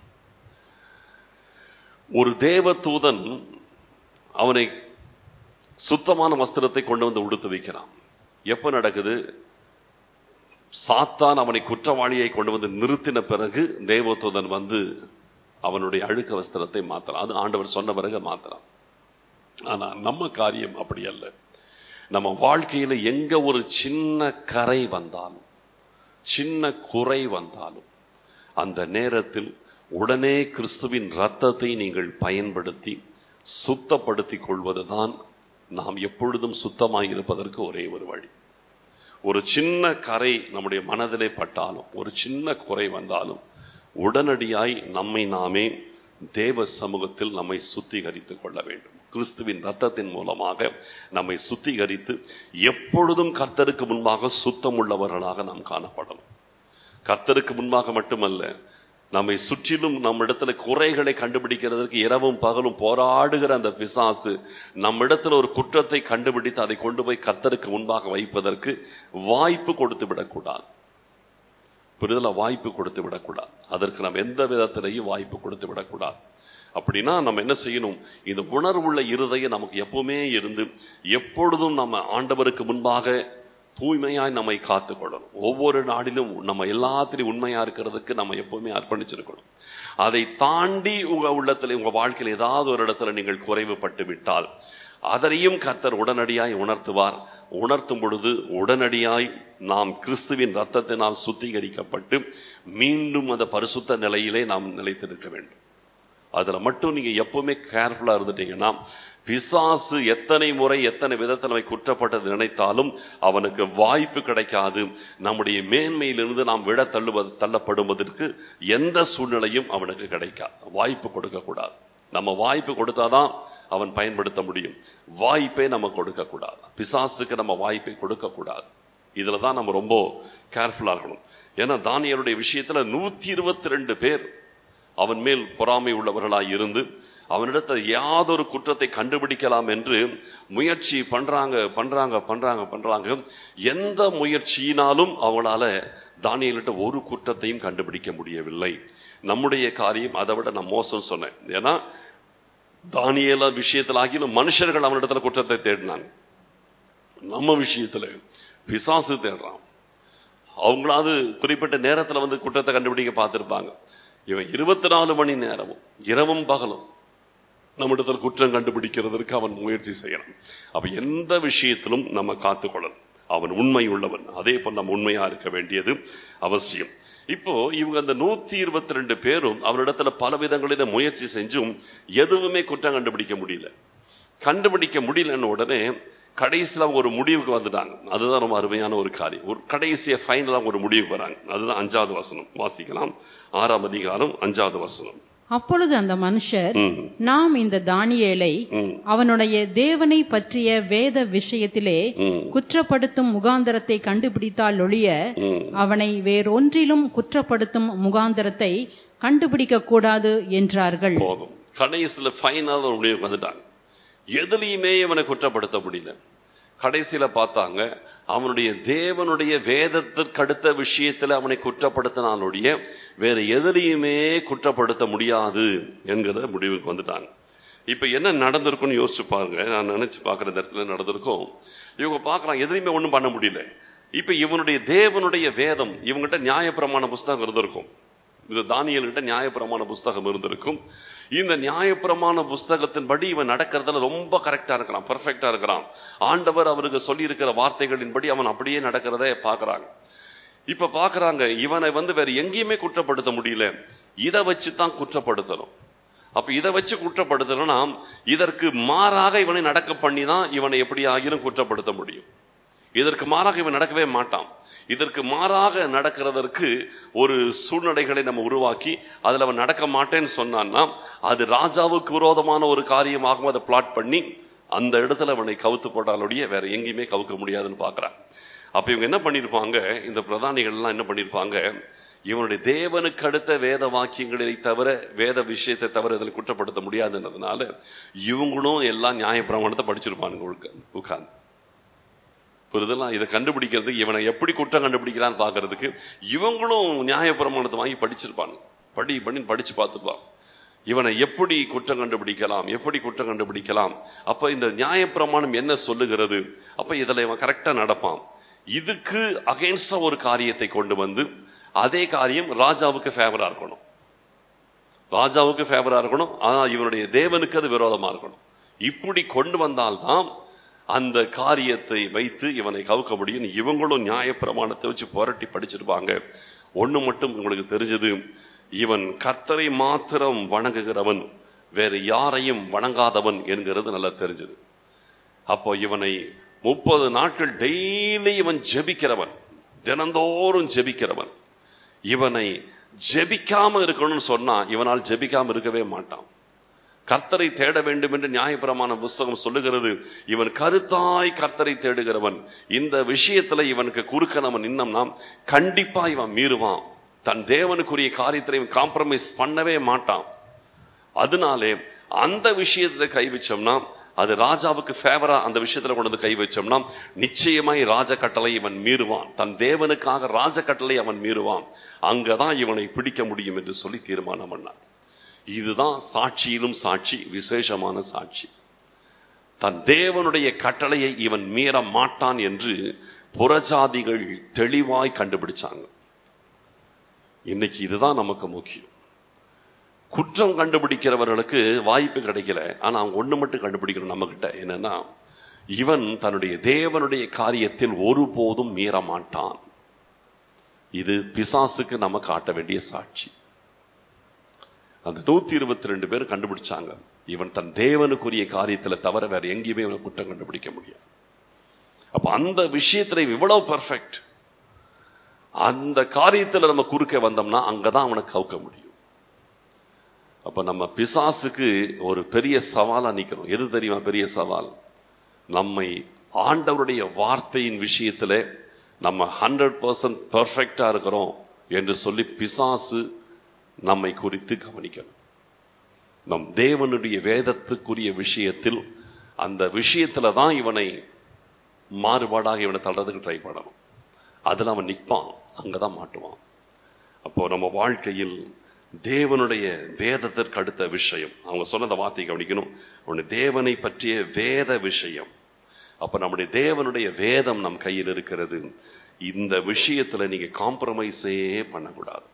Speaker 1: ஒரு தேவதூதன் அவனை சுத்தமான வஸ்திரத்தை கொண்டு வந்து உடுத்து வைக்கிறான் எப்ப நடக்குது சாத்தான் அவனை குற்றவாளியை கொண்டு வந்து நிறுத்தின பிறகு தேவதூதன் வந்து அவனுடைய அழுக்க வஸ்திரத்தை மாத்தலாம் அது ஆண்டவர் சொன்ன பிறகு மாத்தலாம் ஆனா நம்ம காரியம் அப்படி அல்ல நம்ம வாழ்க்கையில எங்க ஒரு சின்ன கரை வந்தாலும் சின்ன குறை வந்தாலும் அந்த நேரத்தில் உடனே கிறிஸ்துவின் ரத்தத்தை நீங்கள் பயன்படுத்தி சுத்தப்படுத்திக் கொள்வதுதான் நாம் எப்பொழுதும் சுத்தமாய் இருப்பதற்கு ஒரே ஒரு வழி ஒரு சின்ன கரை நம்முடைய மனதிலே பட்டாலும் ஒரு சின்ன குறை வந்தாலும் உடனடியாய் நம்மை நாமே தேவ சமூகத்தில் நம்மை சுத்திகரித்துக் கொள்ள வேண்டும் கிறிஸ்துவின் ரத்தத்தின் மூலமாக நம்மை சுத்திகரித்து எப்பொழுதும் கர்த்தருக்கு முன்பாக சுத்தமுள்ளவர்களாக நாம் காணப்படணும் கர்த்தருக்கு முன்பாக மட்டுமல்ல நம்மை சுற்றிலும் நம்மிடத்துல குறைகளை கண்டுபிடிக்கிறதுக்கு இரவும் பகலும் போராடுகிற அந்த பிசாசு நம்மிடத்துல ஒரு குற்றத்தை கண்டுபிடித்து அதை கொண்டு போய் கர்த்தருக்கு முன்பாக வைப்பதற்கு வாய்ப்பு கொடுத்து விடக்கூடாது புரிதல வாய்ப்பு கொடுத்து விடக்கூடாது அதற்கு நாம் எந்த விதத்திலையும் வாய்ப்பு கொடுத்து விடக்கூடாது அப்படின்னா நம்ம என்ன செய்யணும் இந்த உணர்வுள்ள இருதயம் நமக்கு எப்பவுமே இருந்து எப்பொழுதும் நம்ம ஆண்டவருக்கு முன்பாக தூய்மையாய் நம்மை காத்துக்கொள்ளணும் ஒவ்வொரு நாடிலும் நம்ம எல்லாத்திலையும் உண்மையா இருக்கிறதுக்கு நம்ம எப்பவுமே அர்ப்பணிச்சிருக்கணும் அதை தாண்டி உங்க உள்ளத்துல உங்க வாழ்க்கையில் ஏதாவது ஒரு இடத்துல நீங்கள் குறைவுபட்டு விட்டால் அதனையும் கர்த்தர் உடனடியாய் உணர்த்துவார் உணர்த்தும் பொழுது உடனடியாய் நாம் கிறிஸ்துவின் ரத்தத்தினால் சுத்திகரிக்கப்பட்டு மீண்டும் அந்த பரிசுத்த நிலையிலே நாம் நிலைத்திருக்க வேண்டும் அதுல மட்டும் நீங்க எப்பவுமே கேர்ஃபுல்லா இருந்துட்டீங்கன்னா பிசாசு எத்தனை முறை எத்தனை விதத்தில் நம்மை குற்றப்பட்டது நினைத்தாலும் அவனுக்கு வாய்ப்பு கிடைக்காது நம்முடைய மேன்மையிலிருந்து நாம் விட தள்ளுவது தள்ளப்படுவதற்கு எந்த சூழ்நிலையும் அவனுக்கு கிடைக்காது வாய்ப்பு கொடுக்க கூடாது நம்ம வாய்ப்பு கொடுத்தாதான் அவன் பயன்படுத்த முடியும் வாய்ப்பை நம்ம கொடுக்க கூடாது பிசாசுக்கு நம்ம வாய்ப்பை கொடுக்க கூடாது இதுல தான் நம்ம ரொம்ப கேர்ஃபுல்லா இருக்கணும் ஏன்னா தானியருடைய விஷயத்துல நூத்தி இருபத்தி ரெண்டு பேர் அவன் மேல் பொறாமை உள்ளவர்களாய் இருந்து அவனிடத்தில் யாதொரு குற்றத்தை கண்டுபிடிக்கலாம் என்று முயற்சி பண்றாங்க பண்றாங்க பண்றாங்க பண்றாங்க எந்த முயற்சியினாலும் அவங்களால தானியல்கிட்ட ஒரு குற்றத்தையும் கண்டுபிடிக்க முடியவில்லை நம்முடைய காரியம் அதை விட நான் மோசம் சொன்னேன் ஏன்னா தானியல விஷயத்தில் ஆகியும் மனுஷர்கள் அவனிடத்துல குற்றத்தை தேடினாங்க நம்ம விஷயத்துல பிசாசு தேடுறான் அவங்களாவது குறிப்பிட்ட நேரத்துல வந்து குற்றத்தை கண்டுபிடிக்க பார்த்திருப்பாங்க இவன் இருபத்தி நாலு மணி நேரமும் இரவும் பகலும் நம்மிடத்தில் குற்றம் கண்டுபிடிக்கிறதற்கு அவன் முயற்சி செய்யறான் அப்ப எந்த விஷயத்திலும் நம்ம காத்துக்கொள்ளணும் அவன் உண்மை உள்ளவன் அதே போல் நம்ம உண்மையா இருக்க வேண்டியது அவசியம் இப்போ இவங்க அந்த நூத்தி இருபத்தி ரெண்டு பேரும் அவரிடத்துல பல விதங்களில முயற்சி செஞ்சும் எதுவுமே குற்றம் கண்டுபிடிக்க முடியல கண்டுபிடிக்க முடியலன்னு உடனே கடைசியில் ஒரு முடிவுக்கு வந்துட்டாங்க அதுதான் ரொம்ப அருமையான ஒரு காரியம் ஒரு கடைசிய ஃபைனலாக ஒரு முடிவுக்கு வராங்க அதுதான் அஞ்சாவது வசனம் வாசிக்கலாம் ஆறாம் அதிகாரம் அஞ்சாவது வசனம்
Speaker 2: அப்பொழுது அந்த மனுஷர்
Speaker 1: ம்,
Speaker 2: நாம் இந்த தானியேலை
Speaker 1: ம்,
Speaker 2: அவனுடைய தேவனை பற்றிய வேத விஷயத்திலே
Speaker 1: ம்,
Speaker 2: குற்றப்படுத்தும் முகாந்தரத்தை கண்டுபிடித்தால் ஒழிய
Speaker 1: ம்.
Speaker 2: அவனை வேறொன்றிலும் குற்றப்படுத்தும் முகாந்தரத்தை கண்டுபிடிக்க கூடாது என்றார்கள்
Speaker 1: போதும் கடைசியில ஃபைனல் ஒரு முடிவுக்கு வந்துட்டாங்க எதுலையுமே இவனை குற்றப்படுத்த முடியல கடைசியில பார்த்தாங்க அவனுடைய தேவனுடைய வேதத்திற்கு அடுத்த விஷயத்துல அவனை குற்றப்படுத்தினாலுடைய வேற எதுலையுமே குற்றப்படுத்த முடியாது என்கிற முடிவுக்கு வந்துட்டாங்க இப்ப என்ன நடந்திருக்கும்னு யோசிச்சு பாருங்க நான் நினைச்சு பார்க்கிற இந்த இடத்துல நடந்திருக்கும் இவங்க பார்க்கறாங்க எதுலையுமே ஒண்ணும் பண்ண முடியல இப்ப இவனுடைய தேவனுடைய வேதம் இவங்கிட்ட நியாயப்பிரமாண புஸ்தகம் இருந்திருக்கும் இது தானியல்கிட்ட நியாயப்பிரமாண புஸ்தகம் இருந்திருக்கும் இந்த நியாயப்பிரமாண புஸ்தகத்தின்படி இவன் நடக்கிறதுல ரொம்ப கரெக்டா இருக்கிறான் பெர்ஃபெக்டா இருக்கிறான் ஆண்டவர் அவருக்கு சொல்லி இருக்கிற வார்த்தைகளின்படி அவன் அப்படியே நடக்கிறத பார்க்கறாங்க இப்ப பார்க்கறாங்க இவனை வந்து வேற எங்கேயுமே குற்றப்படுத்த முடியல இதை வச்சு தான் குற்றப்படுத்தணும் அப்ப இதை வச்சு குற்றப்படுத்தணும்னா இதற்கு மாறாக இவனை நடக்க பண்ணி தான் இவனை எப்படி ஆகிலும் குற்றப்படுத்த முடியும் இதற்கு மாறாக இவன் நடக்கவே மாட்டான் இதற்கு மாறாக நடக்கிறதற்கு ஒரு சூழ்நிலைகளை நம்ம உருவாக்கி அதுல அவன் நடக்க மாட்டேன்னு சொன்னான்னா அது ராஜாவுக்கு விரோதமான ஒரு காரியமாகவும் அதை பிளாட் பண்ணி அந்த இடத்துல அவனை கவுத்து போட்டாலுடைய வேற எங்கேயுமே கவுக்க முடியாதுன்னு பார்க்கறான் அப்ப இவங்க என்ன பண்ணிருப்பாங்க இந்த பிரதானிகள் எல்லாம் என்ன பண்ணிருப்பாங்க இவனுடைய தேவனுக்கு அடுத்த வேத வாக்கியங்களை தவிர வேத விஷயத்தை தவிர இதில் குற்றப்படுத்த முடியாதுன்றதுனால இவங்களும் எல்லாம் நியாயப்பிரமாணத்தை படிச்சிருப்பானுங்க உட்கா- உட்கார்ந்து புரிதலா இதை கண்டுபிடிக்கிறதுக்கு இவனை எப்படி குற்றம் கண்டுபிடிக்கலான்னு பார்க்கிறதுக்கு இவங்களும் நியாயப்பிரமாணத்தை வாங்கி படிச்சிருப்பாங்க படி பண்ணி படிச்சு பார்த்துப்பான் இவனை எப்படி குற்றம் கண்டுபிடிக்கலாம் எப்படி குற்றம் கண்டுபிடிக்கலாம் அப்ப இந்த நியாயப்பிரமாணம் என்ன சொல்லுகிறது அப்ப இதுல இவன் கரெக்டா நடப்பான் இதுக்கு அகைன்ஸ்டா ஒரு காரியத்தை கொண்டு வந்து அதே காரியம் ராஜாவுக்கு ஃபேவரா இருக்கணும் ராஜாவுக்கு ஃபேவரா இருக்கணும் ஆனா இவனுடைய தேவனுக்கு அது விரோதமா இருக்கணும் இப்படி கொண்டு வந்தால்தான் அந்த காரியத்தை வைத்து இவனை கவுக்க முடியும் இவங்களும் நியாயப்பிரமாணத்தை வச்சு புரட்டி படிச்சிருப்பாங்க ஒண்ணு மட்டும் உங்களுக்கு தெரிஞ்சது இவன் கர்த்தரை மாத்திரம் வணங்குகிறவன் வேற யாரையும் வணங்காதவன் என்கிறது நல்லா தெரிஞ்சது அப்போ இவனை முப்பது நாட்கள் டெய்லி இவன் ஜெபிக்கிறவன் தினந்தோறும் ஜெபிக்கிறவன் இவனை ஜெபிக்காம இருக்கணும்னு சொன்னா இவனால் ஜெபிக்காம இருக்கவே மாட்டான் கர்த்தரை தேட வேண்டும் என்று நியாயப்பிரமாண புஸ்தகம் சொல்லுகிறது இவன் கருத்தாய் கர்த்தரை தேடுகிறவன் இந்த விஷயத்துல இவனுக்கு குறுக்க நம்ம நின்னோம்னா கண்டிப்பா இவன் மீறுவான் தன் தேவனுக்குரிய காரியத்தை இவன் காம்ப்ரமைஸ் பண்ணவே மாட்டான் அதனாலே அந்த விஷயத்துல கை வச்சோம்னா அது ராஜாவுக்கு ஃபேவரா அந்த விஷயத்துல கொண்டு வந்து கை வச்சோம்னா நிச்சயமாய் ராஜ கட்டளை இவன் மீறுவான் தன் தேவனுக்காக ராஜ கட்டளை அவன் மீறுவான் அங்கதான் இவனை பிடிக்க முடியும் என்று சொல்லி தீர்மானம் பண்ணான் இதுதான் சாட்சியிலும் சாட்சி விசேஷமான சாட்சி தன் தேவனுடைய கட்டளையை இவன் மீற மாட்டான் என்று புறஜாதிகள் தெளிவாய் கண்டுபிடிச்சாங்க இன்னைக்கு இதுதான் நமக்கு முக்கியம் குற்றம் கண்டுபிடிக்கிறவர்களுக்கு வாய்ப்பு கிடைக்கல ஆனா அவங்க ஒண்ணு மட்டும் கண்டுபிடிக்கணும் நம்ம கிட்ட என்னன்னா இவன் தன்னுடைய தேவனுடைய காரியத்தில் ஒருபோதும் மீற மாட்டான் இது பிசாசுக்கு நம்ம காட்ட வேண்டிய சாட்சி அந்த நூத்தி இருபத்தி ரெண்டு பேர் கண்டுபிடிச்சாங்க இவன் தன் தேவனுக்குரிய காரியத்துல தவிர வேற எங்கேயுமே இவனை குற்றம் கண்டுபிடிக்க முடியாது அப்ப அந்த விஷயத்துல இவ்வளவு பெர்ஃபெக்ட் அந்த காரியத்துல நம்ம குறுக்க வந்தோம்னா அங்கதான் அவனை கவுக்க முடியும் அப்ப நம்ம பிசாசுக்கு ஒரு பெரிய சவாலா நிக்கணும் எது தெரியுமா பெரிய சவால் நம்மை ஆண்டவருடைய வார்த்தையின் விஷயத்துல நம்ம ஹண்ட்ரட் பர்சன்ட் பெர்ஃபெக்டா இருக்கிறோம் என்று சொல்லி பிசாசு நம்மை குறித்து கவனிக்கணும் நம் தேவனுடைய வேதத்துக்குரிய விஷயத்தில் அந்த விஷயத்துல தான் இவனை மாறுபாடாக இவனை தள்ளுறதுக்கு ட்ரை பண்ணணும் அதுல அவன் நிற்பான் அங்கதான் மாட்டுவான் அப்போ நம்ம வாழ்க்கையில் தேவனுடைய வேதத்திற்கு அடுத்த விஷயம் அவங்க சொன்ன அந்த வார்த்தையை கவனிக்கணும் ஒன்று தேவனை பற்றிய வேத விஷயம் அப்ப நம்முடைய தேவனுடைய வேதம் நம் கையில் இருக்கிறது இந்த விஷயத்துல நீங்க காம்ப்ரமைஸே பண்ணக்கூடாது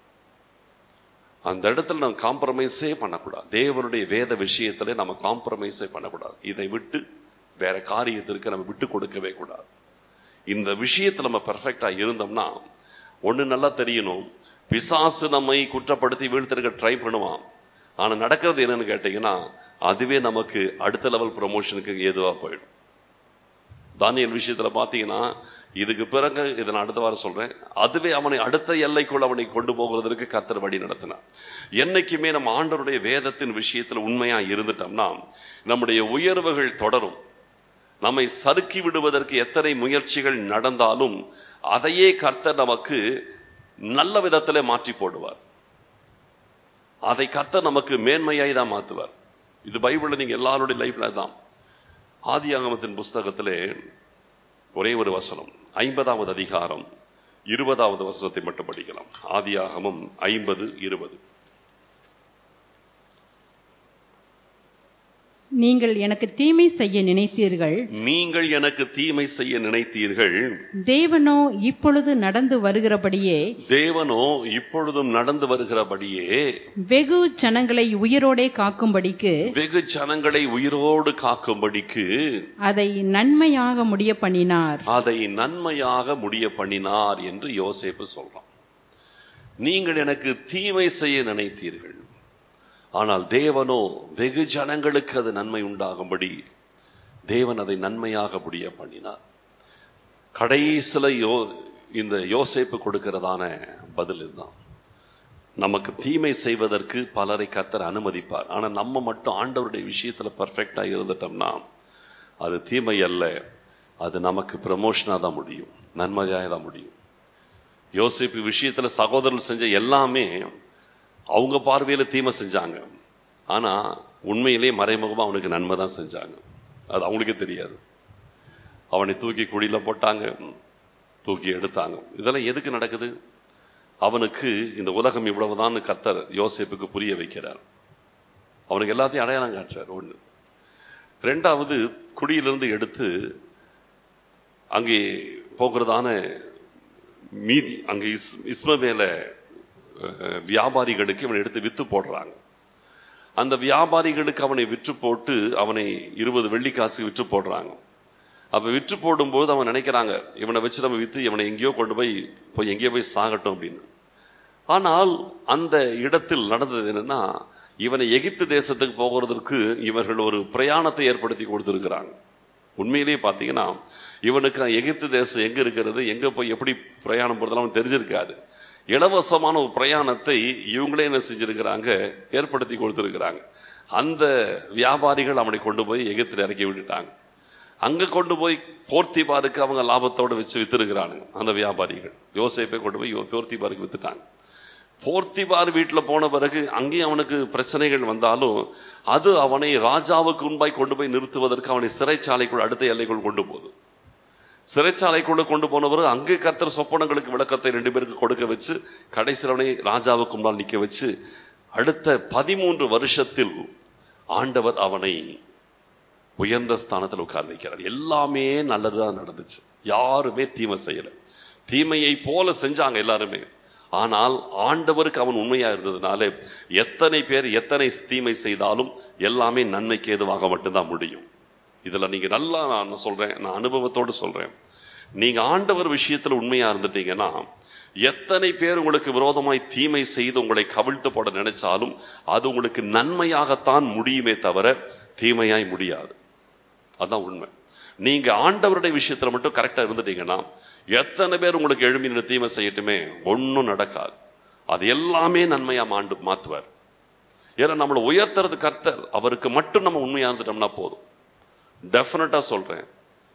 Speaker 1: அந்த இடத்துல நம்ம காம்ப்ரமைஸே பண்ணக்கூடாது தேவனுடைய வேத விஷயத்துல நம்ம காம்ப்ரமைஸே பண்ணக்கூடாது இதை விட்டு வேற காரியத்திற்கு நம்ம விட்டு கொடுக்கவே கூடாது இந்த விஷயத்துல நம்ம பெர்ஃபெக்டா இருந்தோம்னா ஒண்ணு நல்லா தெரியணும் பிசாசு நம்மை குற்றப்படுத்தி வீழ்த்திருக்க ட்ரை பண்ணுவான் ஆனா நடக்கிறது என்னன்னு கேட்டீங்கன்னா அதுவே நமக்கு அடுத்த லெவல் ப்ரொமோஷனுக்கு ஏதுவா போயிடும் தானியல் விஷயத்துல பாத்தீங்கன்னா இதுக்கு பிறகு இதை நான் அடுத்த வாரம் சொல்றேன் அதுவே அவனை அடுத்த எல்லைக்குள் அவனை கொண்டு போகிறதற்கு கத்தர் வழி நடத்தினார் என்னைக்குமே நம்ம ஆண்டவருடைய வேதத்தின் விஷயத்துல உண்மையா இருந்துட்டோம்னா நம்முடைய உயர்வுகள் தொடரும் நம்மை சறுக்கி விடுவதற்கு எத்தனை முயற்சிகள் நடந்தாலும் அதையே கர்த்தர் நமக்கு நல்ல விதத்திலே மாற்றி போடுவார் அதை கர்த்தர் நமக்கு மேன்மையாய் தான் மாத்துவார் இது பைபிள்ல நீங்க எல்லாருடைய லைஃப்ல தான் ஆதியாகமத்தின் புஸ்தகத்திலே ஒரே ஒரு வசனம் ஐம்பதாவது அதிகாரம் இருபதாவது வசனத்தை மட்டும் படிக்கலாம் ஆதியாகமம் ஐம்பது இருபது
Speaker 2: நீங்கள் எனக்கு தீமை செய்ய நினைத்தீர்கள்
Speaker 1: நீங்கள் எனக்கு தீமை செய்ய நினைத்தீர்கள்
Speaker 2: தேவனோ இப்பொழுது நடந்து வருகிறபடியே
Speaker 1: தேவனோ இப்பொழுதும் நடந்து வருகிறபடியே
Speaker 2: வெகு ஜனங்களை உயிரோடே காக்கும்படிக்கு
Speaker 1: வெகு ஜனங்களை உயிரோடு காக்கும்படிக்கு
Speaker 2: அதை நன்மையாக முடிய பண்ணினார்
Speaker 1: அதை நன்மையாக முடிய பண்ணினார் என்று யோசேப்பு சொல்றான் நீங்கள் எனக்கு தீமை செய்ய நினைத்தீர்கள் ஆனால் தேவனோ வெகு ஜனங்களுக்கு அது நன்மை உண்டாகும்படி தேவன் அதை நன்மையாக முடிய பண்ணினார் கடைசில யோ இந்த யோசேப்பு கொடுக்கிறதான பதில் இதுதான் நமக்கு தீமை செய்வதற்கு பலரை கத்தர் அனுமதிப்பார் ஆனா நம்ம மட்டும் ஆண்டவருடைய விஷயத்துல பர்ஃபெக்டா இருந்துட்டோம்னா அது தீமை அல்ல அது நமக்கு ப்ரமோஷனா தான் முடியும் நன்மையாக தான் முடியும் யோசிப்பு விஷயத்துல சகோதரர்கள் செஞ்ச எல்லாமே அவங்க பார்வையில தீமை செஞ்சாங்க ஆனா உண்மையிலே மறைமுகமா அவனுக்கு நன்மை தான் செஞ்சாங்க அது அவங்களுக்கே தெரியாது அவனை தூக்கி குழியில போட்டாங்க தூக்கி எடுத்தாங்க இதெல்லாம் எதுக்கு நடக்குது அவனுக்கு இந்த உலகம் இவ்வளவுதான் கத்தர் யோசேப்புக்கு புரிய வைக்கிறார் அவனுக்கு எல்லாத்தையும் அடையாளம் காட்டுறார் ஒண்ணு ரெண்டாவது குடியிலிருந்து எடுத்து அங்கே போகிறதான மீதி அங்கே இஸ் இஸ்மவேல வியாபாரிகளுக்கு இவனை எடுத்து வித்து போடுறாங்க அந்த வியாபாரிகளுக்கு அவனை விற்று போட்டு அவனை இருபது வெள்ளிக்காசுக்கு விற்று போடுறாங்க அப்ப விற்று போடும்போது அவன் நினைக்கிறாங்க இவனை வச்சு நம்ம வித்து இவனை எங்கேயோ கொண்டு போய் போய் எங்கேயோ போய் சாகட்டும் அப்படின்னு ஆனால் அந்த இடத்தில் நடந்தது என்னன்னா இவனை எகிப்து தேசத்துக்கு போகிறதற்கு இவர்கள் ஒரு பிரயாணத்தை ஏற்படுத்தி கொடுத்திருக்கிறாங்க உண்மையிலேயே பார்த்தீங்கன்னா இவனுக்கு எகிப்து தேசம் எங்க இருக்கிறது எங்க போய் எப்படி பிரயாணம் போறதெல்லாம் தெரிஞ்சிருக்காது இலவசமான ஒரு பிரயாணத்தை இவங்களே என்ன செஞ்சிருக்கிறாங்க ஏற்படுத்தி கொடுத்திருக்கிறாங்க அந்த வியாபாரிகள் அவனை கொண்டு போய் எகிப்தில் இறக்கி விட்டுட்டாங்க அங்க கொண்டு போய் போர்த்திபாருக்கு அவங்க லாபத்தோட வச்சு வித்துருக்கிறானுங்க அந்த வியாபாரிகள் யோசேப்பை கொண்டு போய் போர்த்திபாருக்கு வித்துட்டாங்க போர்த்திபார் வீட்டுல போன பிறகு அங்கேயும் அவனுக்கு பிரச்சனைகள் வந்தாலும் அது அவனை ராஜாவுக்கு முன்பாய் கொண்டு போய் நிறுத்துவதற்கு அவனை சிறைச்சாலைக்குள் அடுத்த எல்லைக்குள் கொண்டு போகுது சிறைச்சாலைக்குள்ள கொண்டு போனவர் அங்கே கர்த்தர் சொப்பனங்களுக்கு விளக்கத்தை ரெண்டு பேருக்கு கொடுக்க வச்சு கடைசியில் அவனை ராஜாவுக்கு முன்னால் நிக்க வச்சு அடுத்த பதிமூன்று வருஷத்தில் ஆண்டவர் அவனை உயர்ந்த ஸ்தானத்தில் உட்கார வைக்கிறார் எல்லாமே நல்லதுதான் நடந்துச்சு யாருமே தீமை செய்யல தீமையை போல செஞ்சாங்க எல்லாருமே ஆனால் ஆண்டவருக்கு அவன் உண்மையா இருந்ததுனால எத்தனை பேர் எத்தனை தீமை செய்தாலும் எல்லாமே நன்மைக்கு ஏதுவாக மட்டும்தான் முடியும் இதுல நீங்க நல்லா நான் சொல்றேன் நான் அனுபவத்தோடு சொல்றேன் நீங்க ஆண்டவர் விஷயத்துல உண்மையா இருந்துட்டீங்கன்னா எத்தனை பேர் உங்களுக்கு விரோதமாய் தீமை செய்து உங்களை கவிழ்த்து போட நினைச்சாலும் அது உங்களுக்கு நன்மையாகத்தான் முடியுமே தவிர தீமையாய் முடியாது அதான் உண்மை நீங்க ஆண்டவருடைய விஷயத்துல மட்டும் கரெக்டா இருந்துட்டீங்கன்னா எத்தனை பேர் உங்களுக்கு எழும்பி நின்று தீமை செய்யட்டுமே ஒன்றும் நடக்காது அது எல்லாமே நன்மையா மாண்டு மாத்துவார் ஏன்னா நம்மளை உயர்த்துறது கர்த்தர் அவருக்கு மட்டும் நம்ம உண்மையா இருந்துட்டோம்னா போதும் டெஃபினட்டா சொல்றேன்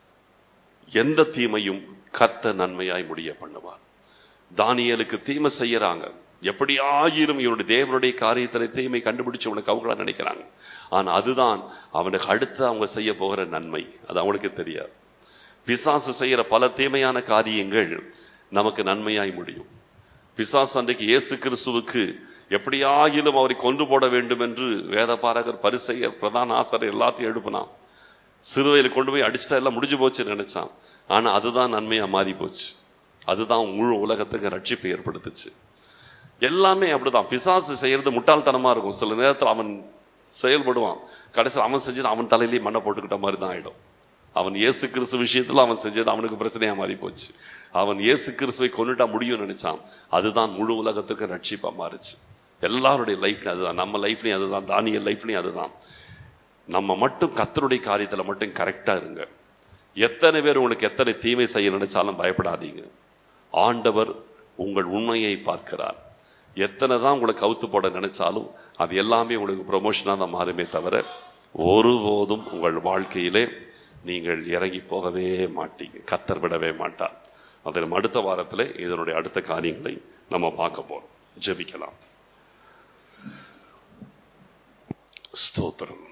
Speaker 1: எந்த தீமையும் கர்த்தர் நன்மையாய் முடிய பண்ணுவார் தானியலுக்கு தீமை செய்யறாங்க எப்படி ஆயிரும் இவருடைய தேவனுடைய காரியத்தில் தீமை கண்டுபிடிச்சு உனக்கு அவங்களா நினைக்கிறாங்க ஆனா அதுதான் அவனுக்கு அடுத்து அவங்க செய்ய போகிற நன்மை அது அவனுக்கு தெரியாது பிசாசு செய்யற பல தீமையான காரியங்கள் நமக்கு நன்மையாய் முடியும் பிசாசு அன்றைக்கு இயேசு கிறிஸ்துவுக்கு எப்படியாகிலும் அவரை கொண்டு போட வேண்டும் என்று வேத பாரகர் பரிசெயர் பிரதான ஆசிரியர் எல்லாத்தையும் எழுப்பினான் சிறுவையில் கொண்டு போய் அடிச்சுட்டா எல்லாம் முடிஞ்சு போச்சு நினைச்சான் ஆனா அதுதான் நன்மையா மாறி போச்சு அதுதான் முழு உலகத்துக்கு ரட்சிப்பை ஏற்படுத்துச்சு எல்லாமே அப்படிதான் பிசாசு செய்யறது முட்டாள்தனமா இருக்கும் சில நேரத்தில் அவன் செயல்படுவான் கடைசியில் அவன் செஞ்சது அவன் தலையிலேயே மண்ணை போட்டுக்கிட்ட மாதிரி தான் ஆயிடும் அவன் இயேசு கிறிஸ்து விஷயத்துல அவன் செஞ்சது அவனுக்கு பிரச்சனையா மாறி போச்சு அவன் இயேசு கிறிஸ்துவை கொண்டுட்டா முடியும்னு நினைச்சான் அதுதான் முழு உலகத்துக்கு ரட்சிப்பா மாறுச்சு எல்லாருடைய லைஃப்லயும் அதுதான் நம்ம லைஃப்லயும் அதுதான் தானியல் லைஃப்லயும் அதுதான் நம்ம மட்டும் கத்தருடைய காரியத்துல மட்டும் கரெக்டா இருங்க எத்தனை பேர் உங்களுக்கு எத்தனை தீமை செய்ய நினைச்சாலும் பயப்படாதீங்க ஆண்டவர் உங்கள் உண்மையை பார்க்கிறார் எத்தனை தான் உங்களை கவுத்து போட நினைச்சாலும் அது எல்லாமே உங்களுக்கு ப்ரொமோஷனாக தான் மாறுமே தவிர ஒருபோதும் உங்கள் வாழ்க்கையிலே நீங்கள் இறங்கி போகவே மாட்டீங்க கத்தர் விடவே மாட்டார் அதில் அடுத்த வாரத்தில் இதனுடைய அடுத்த காரியங்களை நம்ம பார்க்க போறோம் ஜெபிக்கலாம் ஸ்தோத்திரம்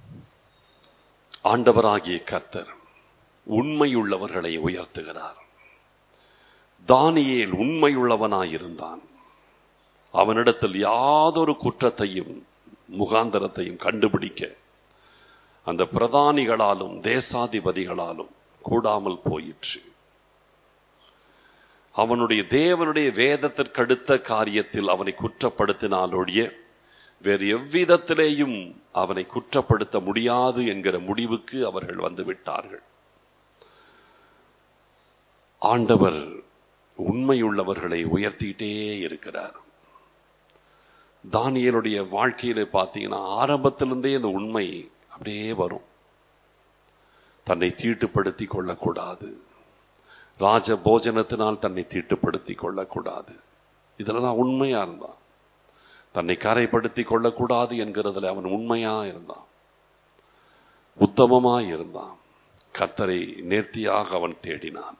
Speaker 1: ஆண்டவராகிய கர்த்தர் உண்மையுள்ளவர்களை உயர்த்துகிறார் தானியேல் உண்மையுள்ளவனாயிருந்தான் அவனிடத்தில் யாதொரு குற்றத்தையும் முகாந்தரத்தையும் கண்டுபிடிக்க அந்த பிரதானிகளாலும் தேசாதிபதிகளாலும் கூடாமல் போயிற்று அவனுடைய தேவனுடைய வேதத்திற்கடுத்த காரியத்தில் அவனை குற்றப்படுத்தினாலொழிய வேறு எவ்விதத்திலேயும் அவனை குற்றப்படுத்த முடியாது என்கிற முடிவுக்கு அவர்கள் வந்து விட்டார்கள் ஆண்டவர் உண்மையுள்ளவர்களை உயர்த்திக்கிட்டே இருக்கிறார் தானியலுடைய வாழ்க்கையில பார்த்தீங்கன்னா ஆரம்பத்திலிருந்தே இந்த உண்மை அப்படியே வரும் தன்னை தீட்டுப்படுத்தி கொள்ளக்கூடாது ராஜ போஜனத்தினால் தன்னை தீட்டுப்படுத்தி கொள்ளக்கூடாது இதெல்லாம் உண்மையா இருந்தான் தன்னை கரைப்படுத்தி கொள்ளக்கூடாது என்கிறதுல அவன் உண்மையா இருந்தான் உத்தமமா இருந்தான் கர்த்தரை நேர்த்தியாக அவன் தேடினான்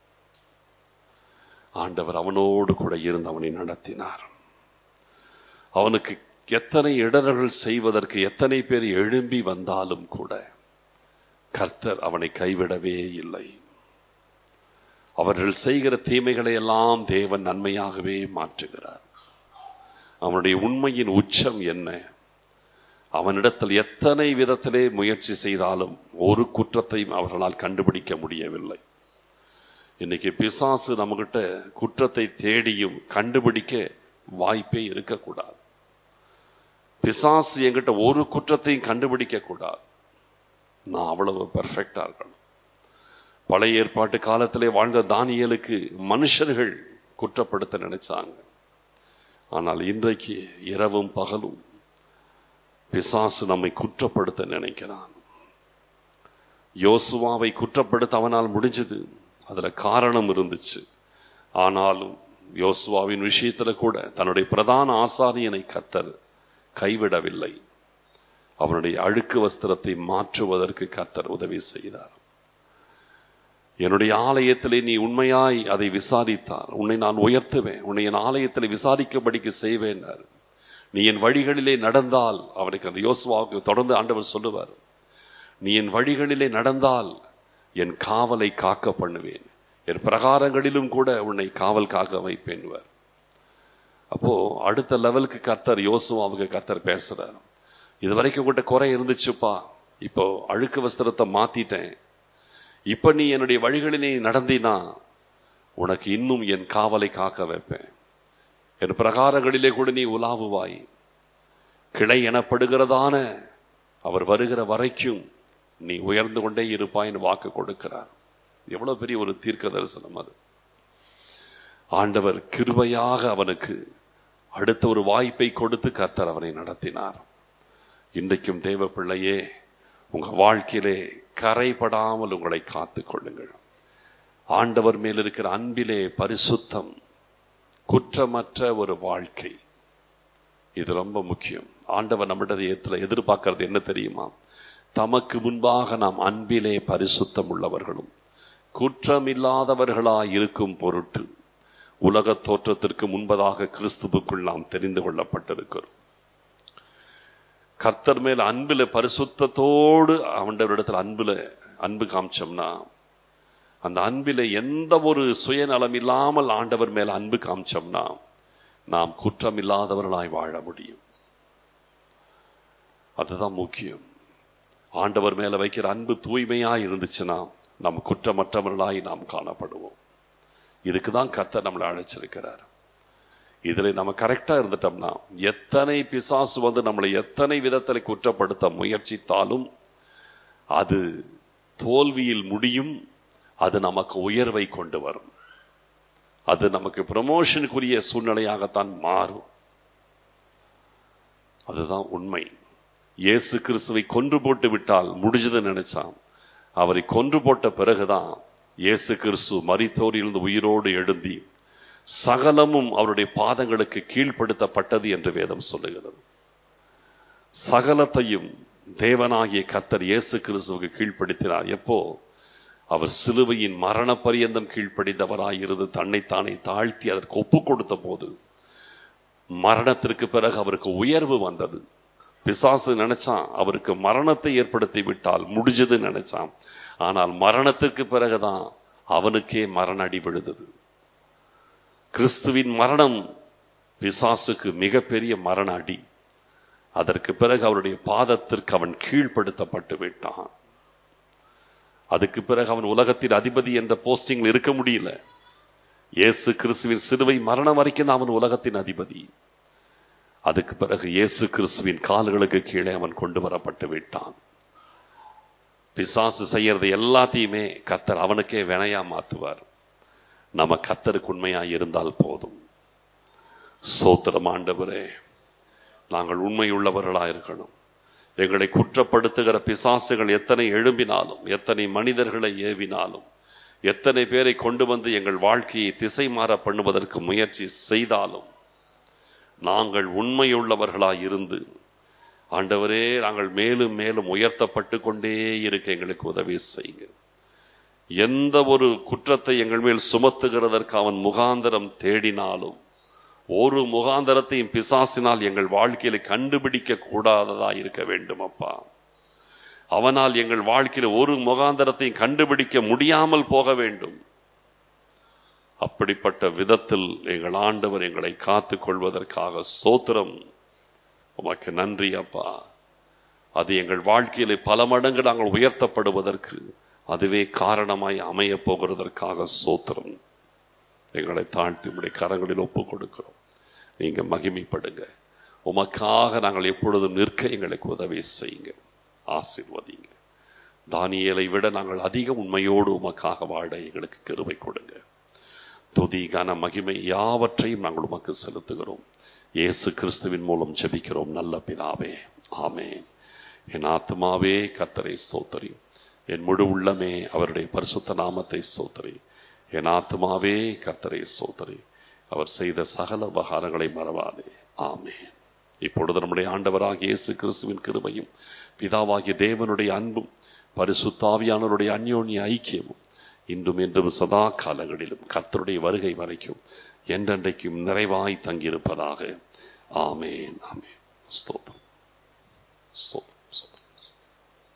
Speaker 1: ஆண்டவர் அவனோடு கூட இருந்து அவனை நடத்தினார் அவனுக்கு எத்தனை இடர்கள் செய்வதற்கு எத்தனை பேர் எழும்பி வந்தாலும் கூட கர்த்தர் அவனை கைவிடவே இல்லை அவர்கள் செய்கிற தீமைகளை எல்லாம் தேவன் நன்மையாகவே மாற்றுகிறார் அவனுடைய உண்மையின் உச்சம் என்ன அவனிடத்தில் எத்தனை விதத்திலே முயற்சி செய்தாலும் ஒரு குற்றத்தையும் அவர்களால் கண்டுபிடிக்க முடியவில்லை இன்னைக்கு பிசாசு நம்மகிட்ட குற்றத்தை தேடியும் கண்டுபிடிக்க வாய்ப்பே இருக்கக்கூடாது பிசாசு என்கிட்ட ஒரு குற்றத்தையும் கண்டுபிடிக்க கூடாது நான் அவ்வளவு பெர்ஃபெக்டா இருக்கணும் பழைய ஏற்பாட்டு காலத்திலே வாழ்ந்த தானியலுக்கு மனுஷர்கள் குற்றப்படுத்த நினைச்சாங்க ஆனால் இன்றைக்கு இரவும் பகலும் பிசாசு நம்மை குற்றப்படுத்த நினைக்கிறான் யோசுவாவை குற்றப்படுத்த அவனால் முடிஞ்சது அதுல காரணம் இருந்துச்சு ஆனாலும் யோசுவாவின் விஷயத்துல கூட தன்னுடைய பிரதான ஆசாரியனை கத்தர் கைவிடவில்லை அவனுடைய அழுக்கு வஸ்திரத்தை மாற்றுவதற்கு கர்த்தர் உதவி செய்தார் என்னுடைய ஆலயத்திலே நீ உண்மையாய் அதை விசாரித்தார் உன்னை நான் உயர்த்துவேன் உன்னை என் ஆலயத்தில் விசாரிக்கும்படிக்கு செய்வேன் நீ என் வழிகளிலே நடந்தால் அவனுக்கு அந்த யோசுவாவுக்கு தொடர்ந்து ஆண்டவர் சொல்லுவார் நீ என் வழிகளிலே நடந்தால் என் காவலை காக்க பண்ணுவேன் என் பிரகாரங்களிலும் கூட உன்னை காவல் காக்க வைப்பேன்வர் அப்போ அடுத்த லெவலுக்கு கர்த்தர் யோசுவாவுக்கு கர்த்தர் பேசுறார் இது வரைக்கும் கூட குறை இருந்துச்சுப்பா இப்போ அழுக்கு வஸ்திரத்தை மாத்திட்டேன் இப்ப நீ என்னுடைய வழிகளிலே நடந்தினா உனக்கு இன்னும் என் காவலை காக்க வைப்பேன் என் பிரகாரங்களிலே கூட நீ உலாவுவாய் கிளை எனப்படுகிறதான அவர் வருகிற வரைக்கும் நீ உயர்ந்து கொண்டே இருப்பாய்னு வாக்கு கொடுக்கிறார் எவ்வளவு பெரிய ஒரு தீர்க்க தரிசனம் அது ஆண்டவர் கிருபையாக அவனுக்கு அடுத்த ஒரு வாய்ப்பை கொடுத்து கர்த்தர் அவனை நடத்தினார் இன்றைக்கும் தேவ பிள்ளையே உங்க வாழ்க்கையிலே கரைபடாமல் உங்களை காத்துக் கொள்ளுங்கள் ஆண்டவர் மேல் இருக்கிற அன்பிலே பரிசுத்தம் குற்றமற்ற ஒரு வாழ்க்கை இது ரொம்ப முக்கியம் ஆண்டவர் நம்மிடத்தில் எதிர்பார்க்கறது என்ன தெரியுமா தமக்கு முன்பாக நாம் அன்பிலே பரிசுத்தம் உள்ளவர்களும் குற்றமில்லாதவர்களாய் இருக்கும் பொருட்டு உலக தோற்றத்திற்கு முன்பதாக கிறிஸ்துவுக்குள் நாம் தெரிந்து கொள்ளப்பட்டிருக்கிறோம் கர்த்தர் மேல் அன்புல பரிசுத்தத்தோடு அவண்டவரிடத்தில் அன்புல அன்பு காமிச்சோம்னா அந்த அன்பில எந்த ஒரு சுயநலம் இல்லாமல் ஆண்டவர் மேல் அன்பு காமிச்சோம்னா நாம் குற்றம் இல்லாதவர்களாய் வாழ முடியும் அதுதான் முக்கியம் ஆண்டவர் மேல வைக்கிற அன்பு தூய்மையா இருந்துச்சுன்னா நாம் குற்றமற்றவர்களாய் நாம் காணப்படுவோம் இதுக்கு தான் கர்த்தர் நம்மளை அழைச்சிருக்கிறார் இதுல நம்ம கரெக்டா இருந்துட்டோம்னா எத்தனை பிசாசு வந்து நம்மளை எத்தனை விதத்துல குற்றப்படுத்த முயற்சித்தாலும் அது தோல்வியில் முடியும் அது நமக்கு உயர்வை கொண்டு வரும் அது நமக்கு ப்ரமோஷனுக்குரிய சூழ்நிலையாகத்தான் மாறும் அதுதான் உண்மை இயேசு கிறிஸ்துவை கொன்று போட்டு விட்டால் முடிஞ்சது நினைச்சான் அவரை கொன்று போட்ட பிறகுதான் இயேசு கிறிஸ்து மரித்தோரிலிருந்து உயிரோடு எழுந்தி சகலமும் அவருடைய பாதங்களுக்கு கீழ்ப்படுத்தப்பட்டது என்று வேதம் சொல்லுகிறது சகலத்தையும் தேவனாகிய கர்த்தர் இயேசு கிறிஸ்துவுக்கு கீழ்ப்படுத்தினார் எப்போ அவர் சிலுவையின் மரண பரியந்தம் கீழ்ப்படிந்தவராயிருந்து தன்னைத்தானே தாழ்த்தி அதற்கு ஒப்பு கொடுத்த போது மரணத்திற்கு பிறகு அவருக்கு உயர்வு வந்தது பிசாசு நினைச்சான் அவருக்கு மரணத்தை ஏற்படுத்தி விட்டால் முடிஞ்சது நினைச்சான் ஆனால் மரணத்திற்கு பிறகுதான் அவனுக்கே மரண அடி விழுந்தது கிறிஸ்துவின் மரணம் பிசாசுக்கு மிகப்பெரிய மரண அடி அதற்கு பிறகு அவருடைய பாதத்திற்கு அவன் கீழ்ப்படுத்தப்பட்டு விட்டான் அதுக்கு பிறகு அவன் உலகத்தின் அதிபதி என்ற போஸ்டிங்கில் இருக்க முடியல இயேசு கிறிஸ்துவின் சிலுவை மரணம் வரைக்கும் தான் அவன் உலகத்தின் அதிபதி அதுக்கு பிறகு இயேசு கிறிஸ்துவின் கால்களுக்கு கீழே அவன் கொண்டு வரப்பட்டு விட்டான் பிசாசு செய்யறது எல்லாத்தையுமே கத்தர் அவனுக்கே வினையா மாத்துவார் நம்ம கத்தருக்கு உண்மையா இருந்தால் போதும் சோத்திரம் ஆண்டவரே நாங்கள் உண்மையுள்ளவர்களா இருக்கணும் எங்களை குற்றப்படுத்துகிற பிசாசுகள் எத்தனை எழும்பினாலும் எத்தனை மனிதர்களை ஏவினாலும் எத்தனை பேரை கொண்டு வந்து எங்கள் வாழ்க்கையை திசை மாற பண்ணுவதற்கு முயற்சி செய்தாலும் நாங்கள் உண்மையுள்ளவர்களாய் இருந்து ஆண்டவரே நாங்கள் மேலும் மேலும் உயர்த்தப்பட்டு கொண்டே இருக்க எங்களுக்கு உதவி செய்யுங்க எந்த ஒரு குற்றத்தை எங்கள் மேல் சுமத்துகிறதற்கு அவன் முகாந்தரம் தேடினாலும் ஒரு முகாந்தரத்தையும் பிசாசினால் எங்கள் வாழ்க்கையில கண்டுபிடிக்க கூடாததா இருக்க வேண்டும் அப்பா அவனால் எங்கள் வாழ்க்கையில ஒரு முகாந்தரத்தையும் கண்டுபிடிக்க முடியாமல் போக வேண்டும் அப்படிப்பட்ட விதத்தில் எங்கள் ஆண்டவர் எங்களை காத்து கொள்வதற்காக சோத்திரம் உமக்கு நன்றி அப்பா அது எங்கள் வாழ்க்கையில பல மடங்கு நாங்கள் உயர்த்தப்படுவதற்கு அதுவே காரணமாய் அமைய போகிறதற்காக சோத்திரம் எங்களை தாழ்த்தி உடைய கரங்களில் ஒப்பு கொடுக்கிறோம் நீங்க மகிமைப்படுங்க உமக்காக நாங்கள் எப்பொழுதும் நிற்க எங்களுக்கு உதவி செய்யுங்க ஆசிர்வதிங்க தானியலை விட நாங்கள் அதிக உண்மையோடு உமக்காக வாழ எங்களுக்கு கருவை கொடுங்க துதி கன மகிமை யாவற்றையும் நாங்கள் உமக்கு செலுத்துகிறோம் இயேசு கிறிஸ்துவின் மூலம் ஜெபிக்கிறோம் நல்ல பிதாவே ஆமேன் என் ஆத்மாவே கத்தரை சோத்தரி என் முழு உள்ளமே அவருடைய பரிசுத்த நாமத்தை சோத்தரி என் ஆத்மாவே கர்த்தரை சோதரி அவர் செய்த சகல உபகாரங்களை மறவாதே ஆமே இப்பொழுது நம்முடைய ஆண்டவராகிய இயேசு கிறிஸ்துவின் கிருபையும் பிதாவாகிய தேவனுடைய அன்பும் பரிசுத்தாவியானவருடைய அந்யோன்ய ஐக்கியமும் இன்றும் என்றும் சதா காலங்களிலும் கர்த்தருடைய வருகை வரைக்கும் என்றென்றைக்கும் நிறைவாய் தங்கியிருப்பதாக ஆமேன் ஆமேன் ஸ்தோத்திரம் ஸ்தோத்திரம்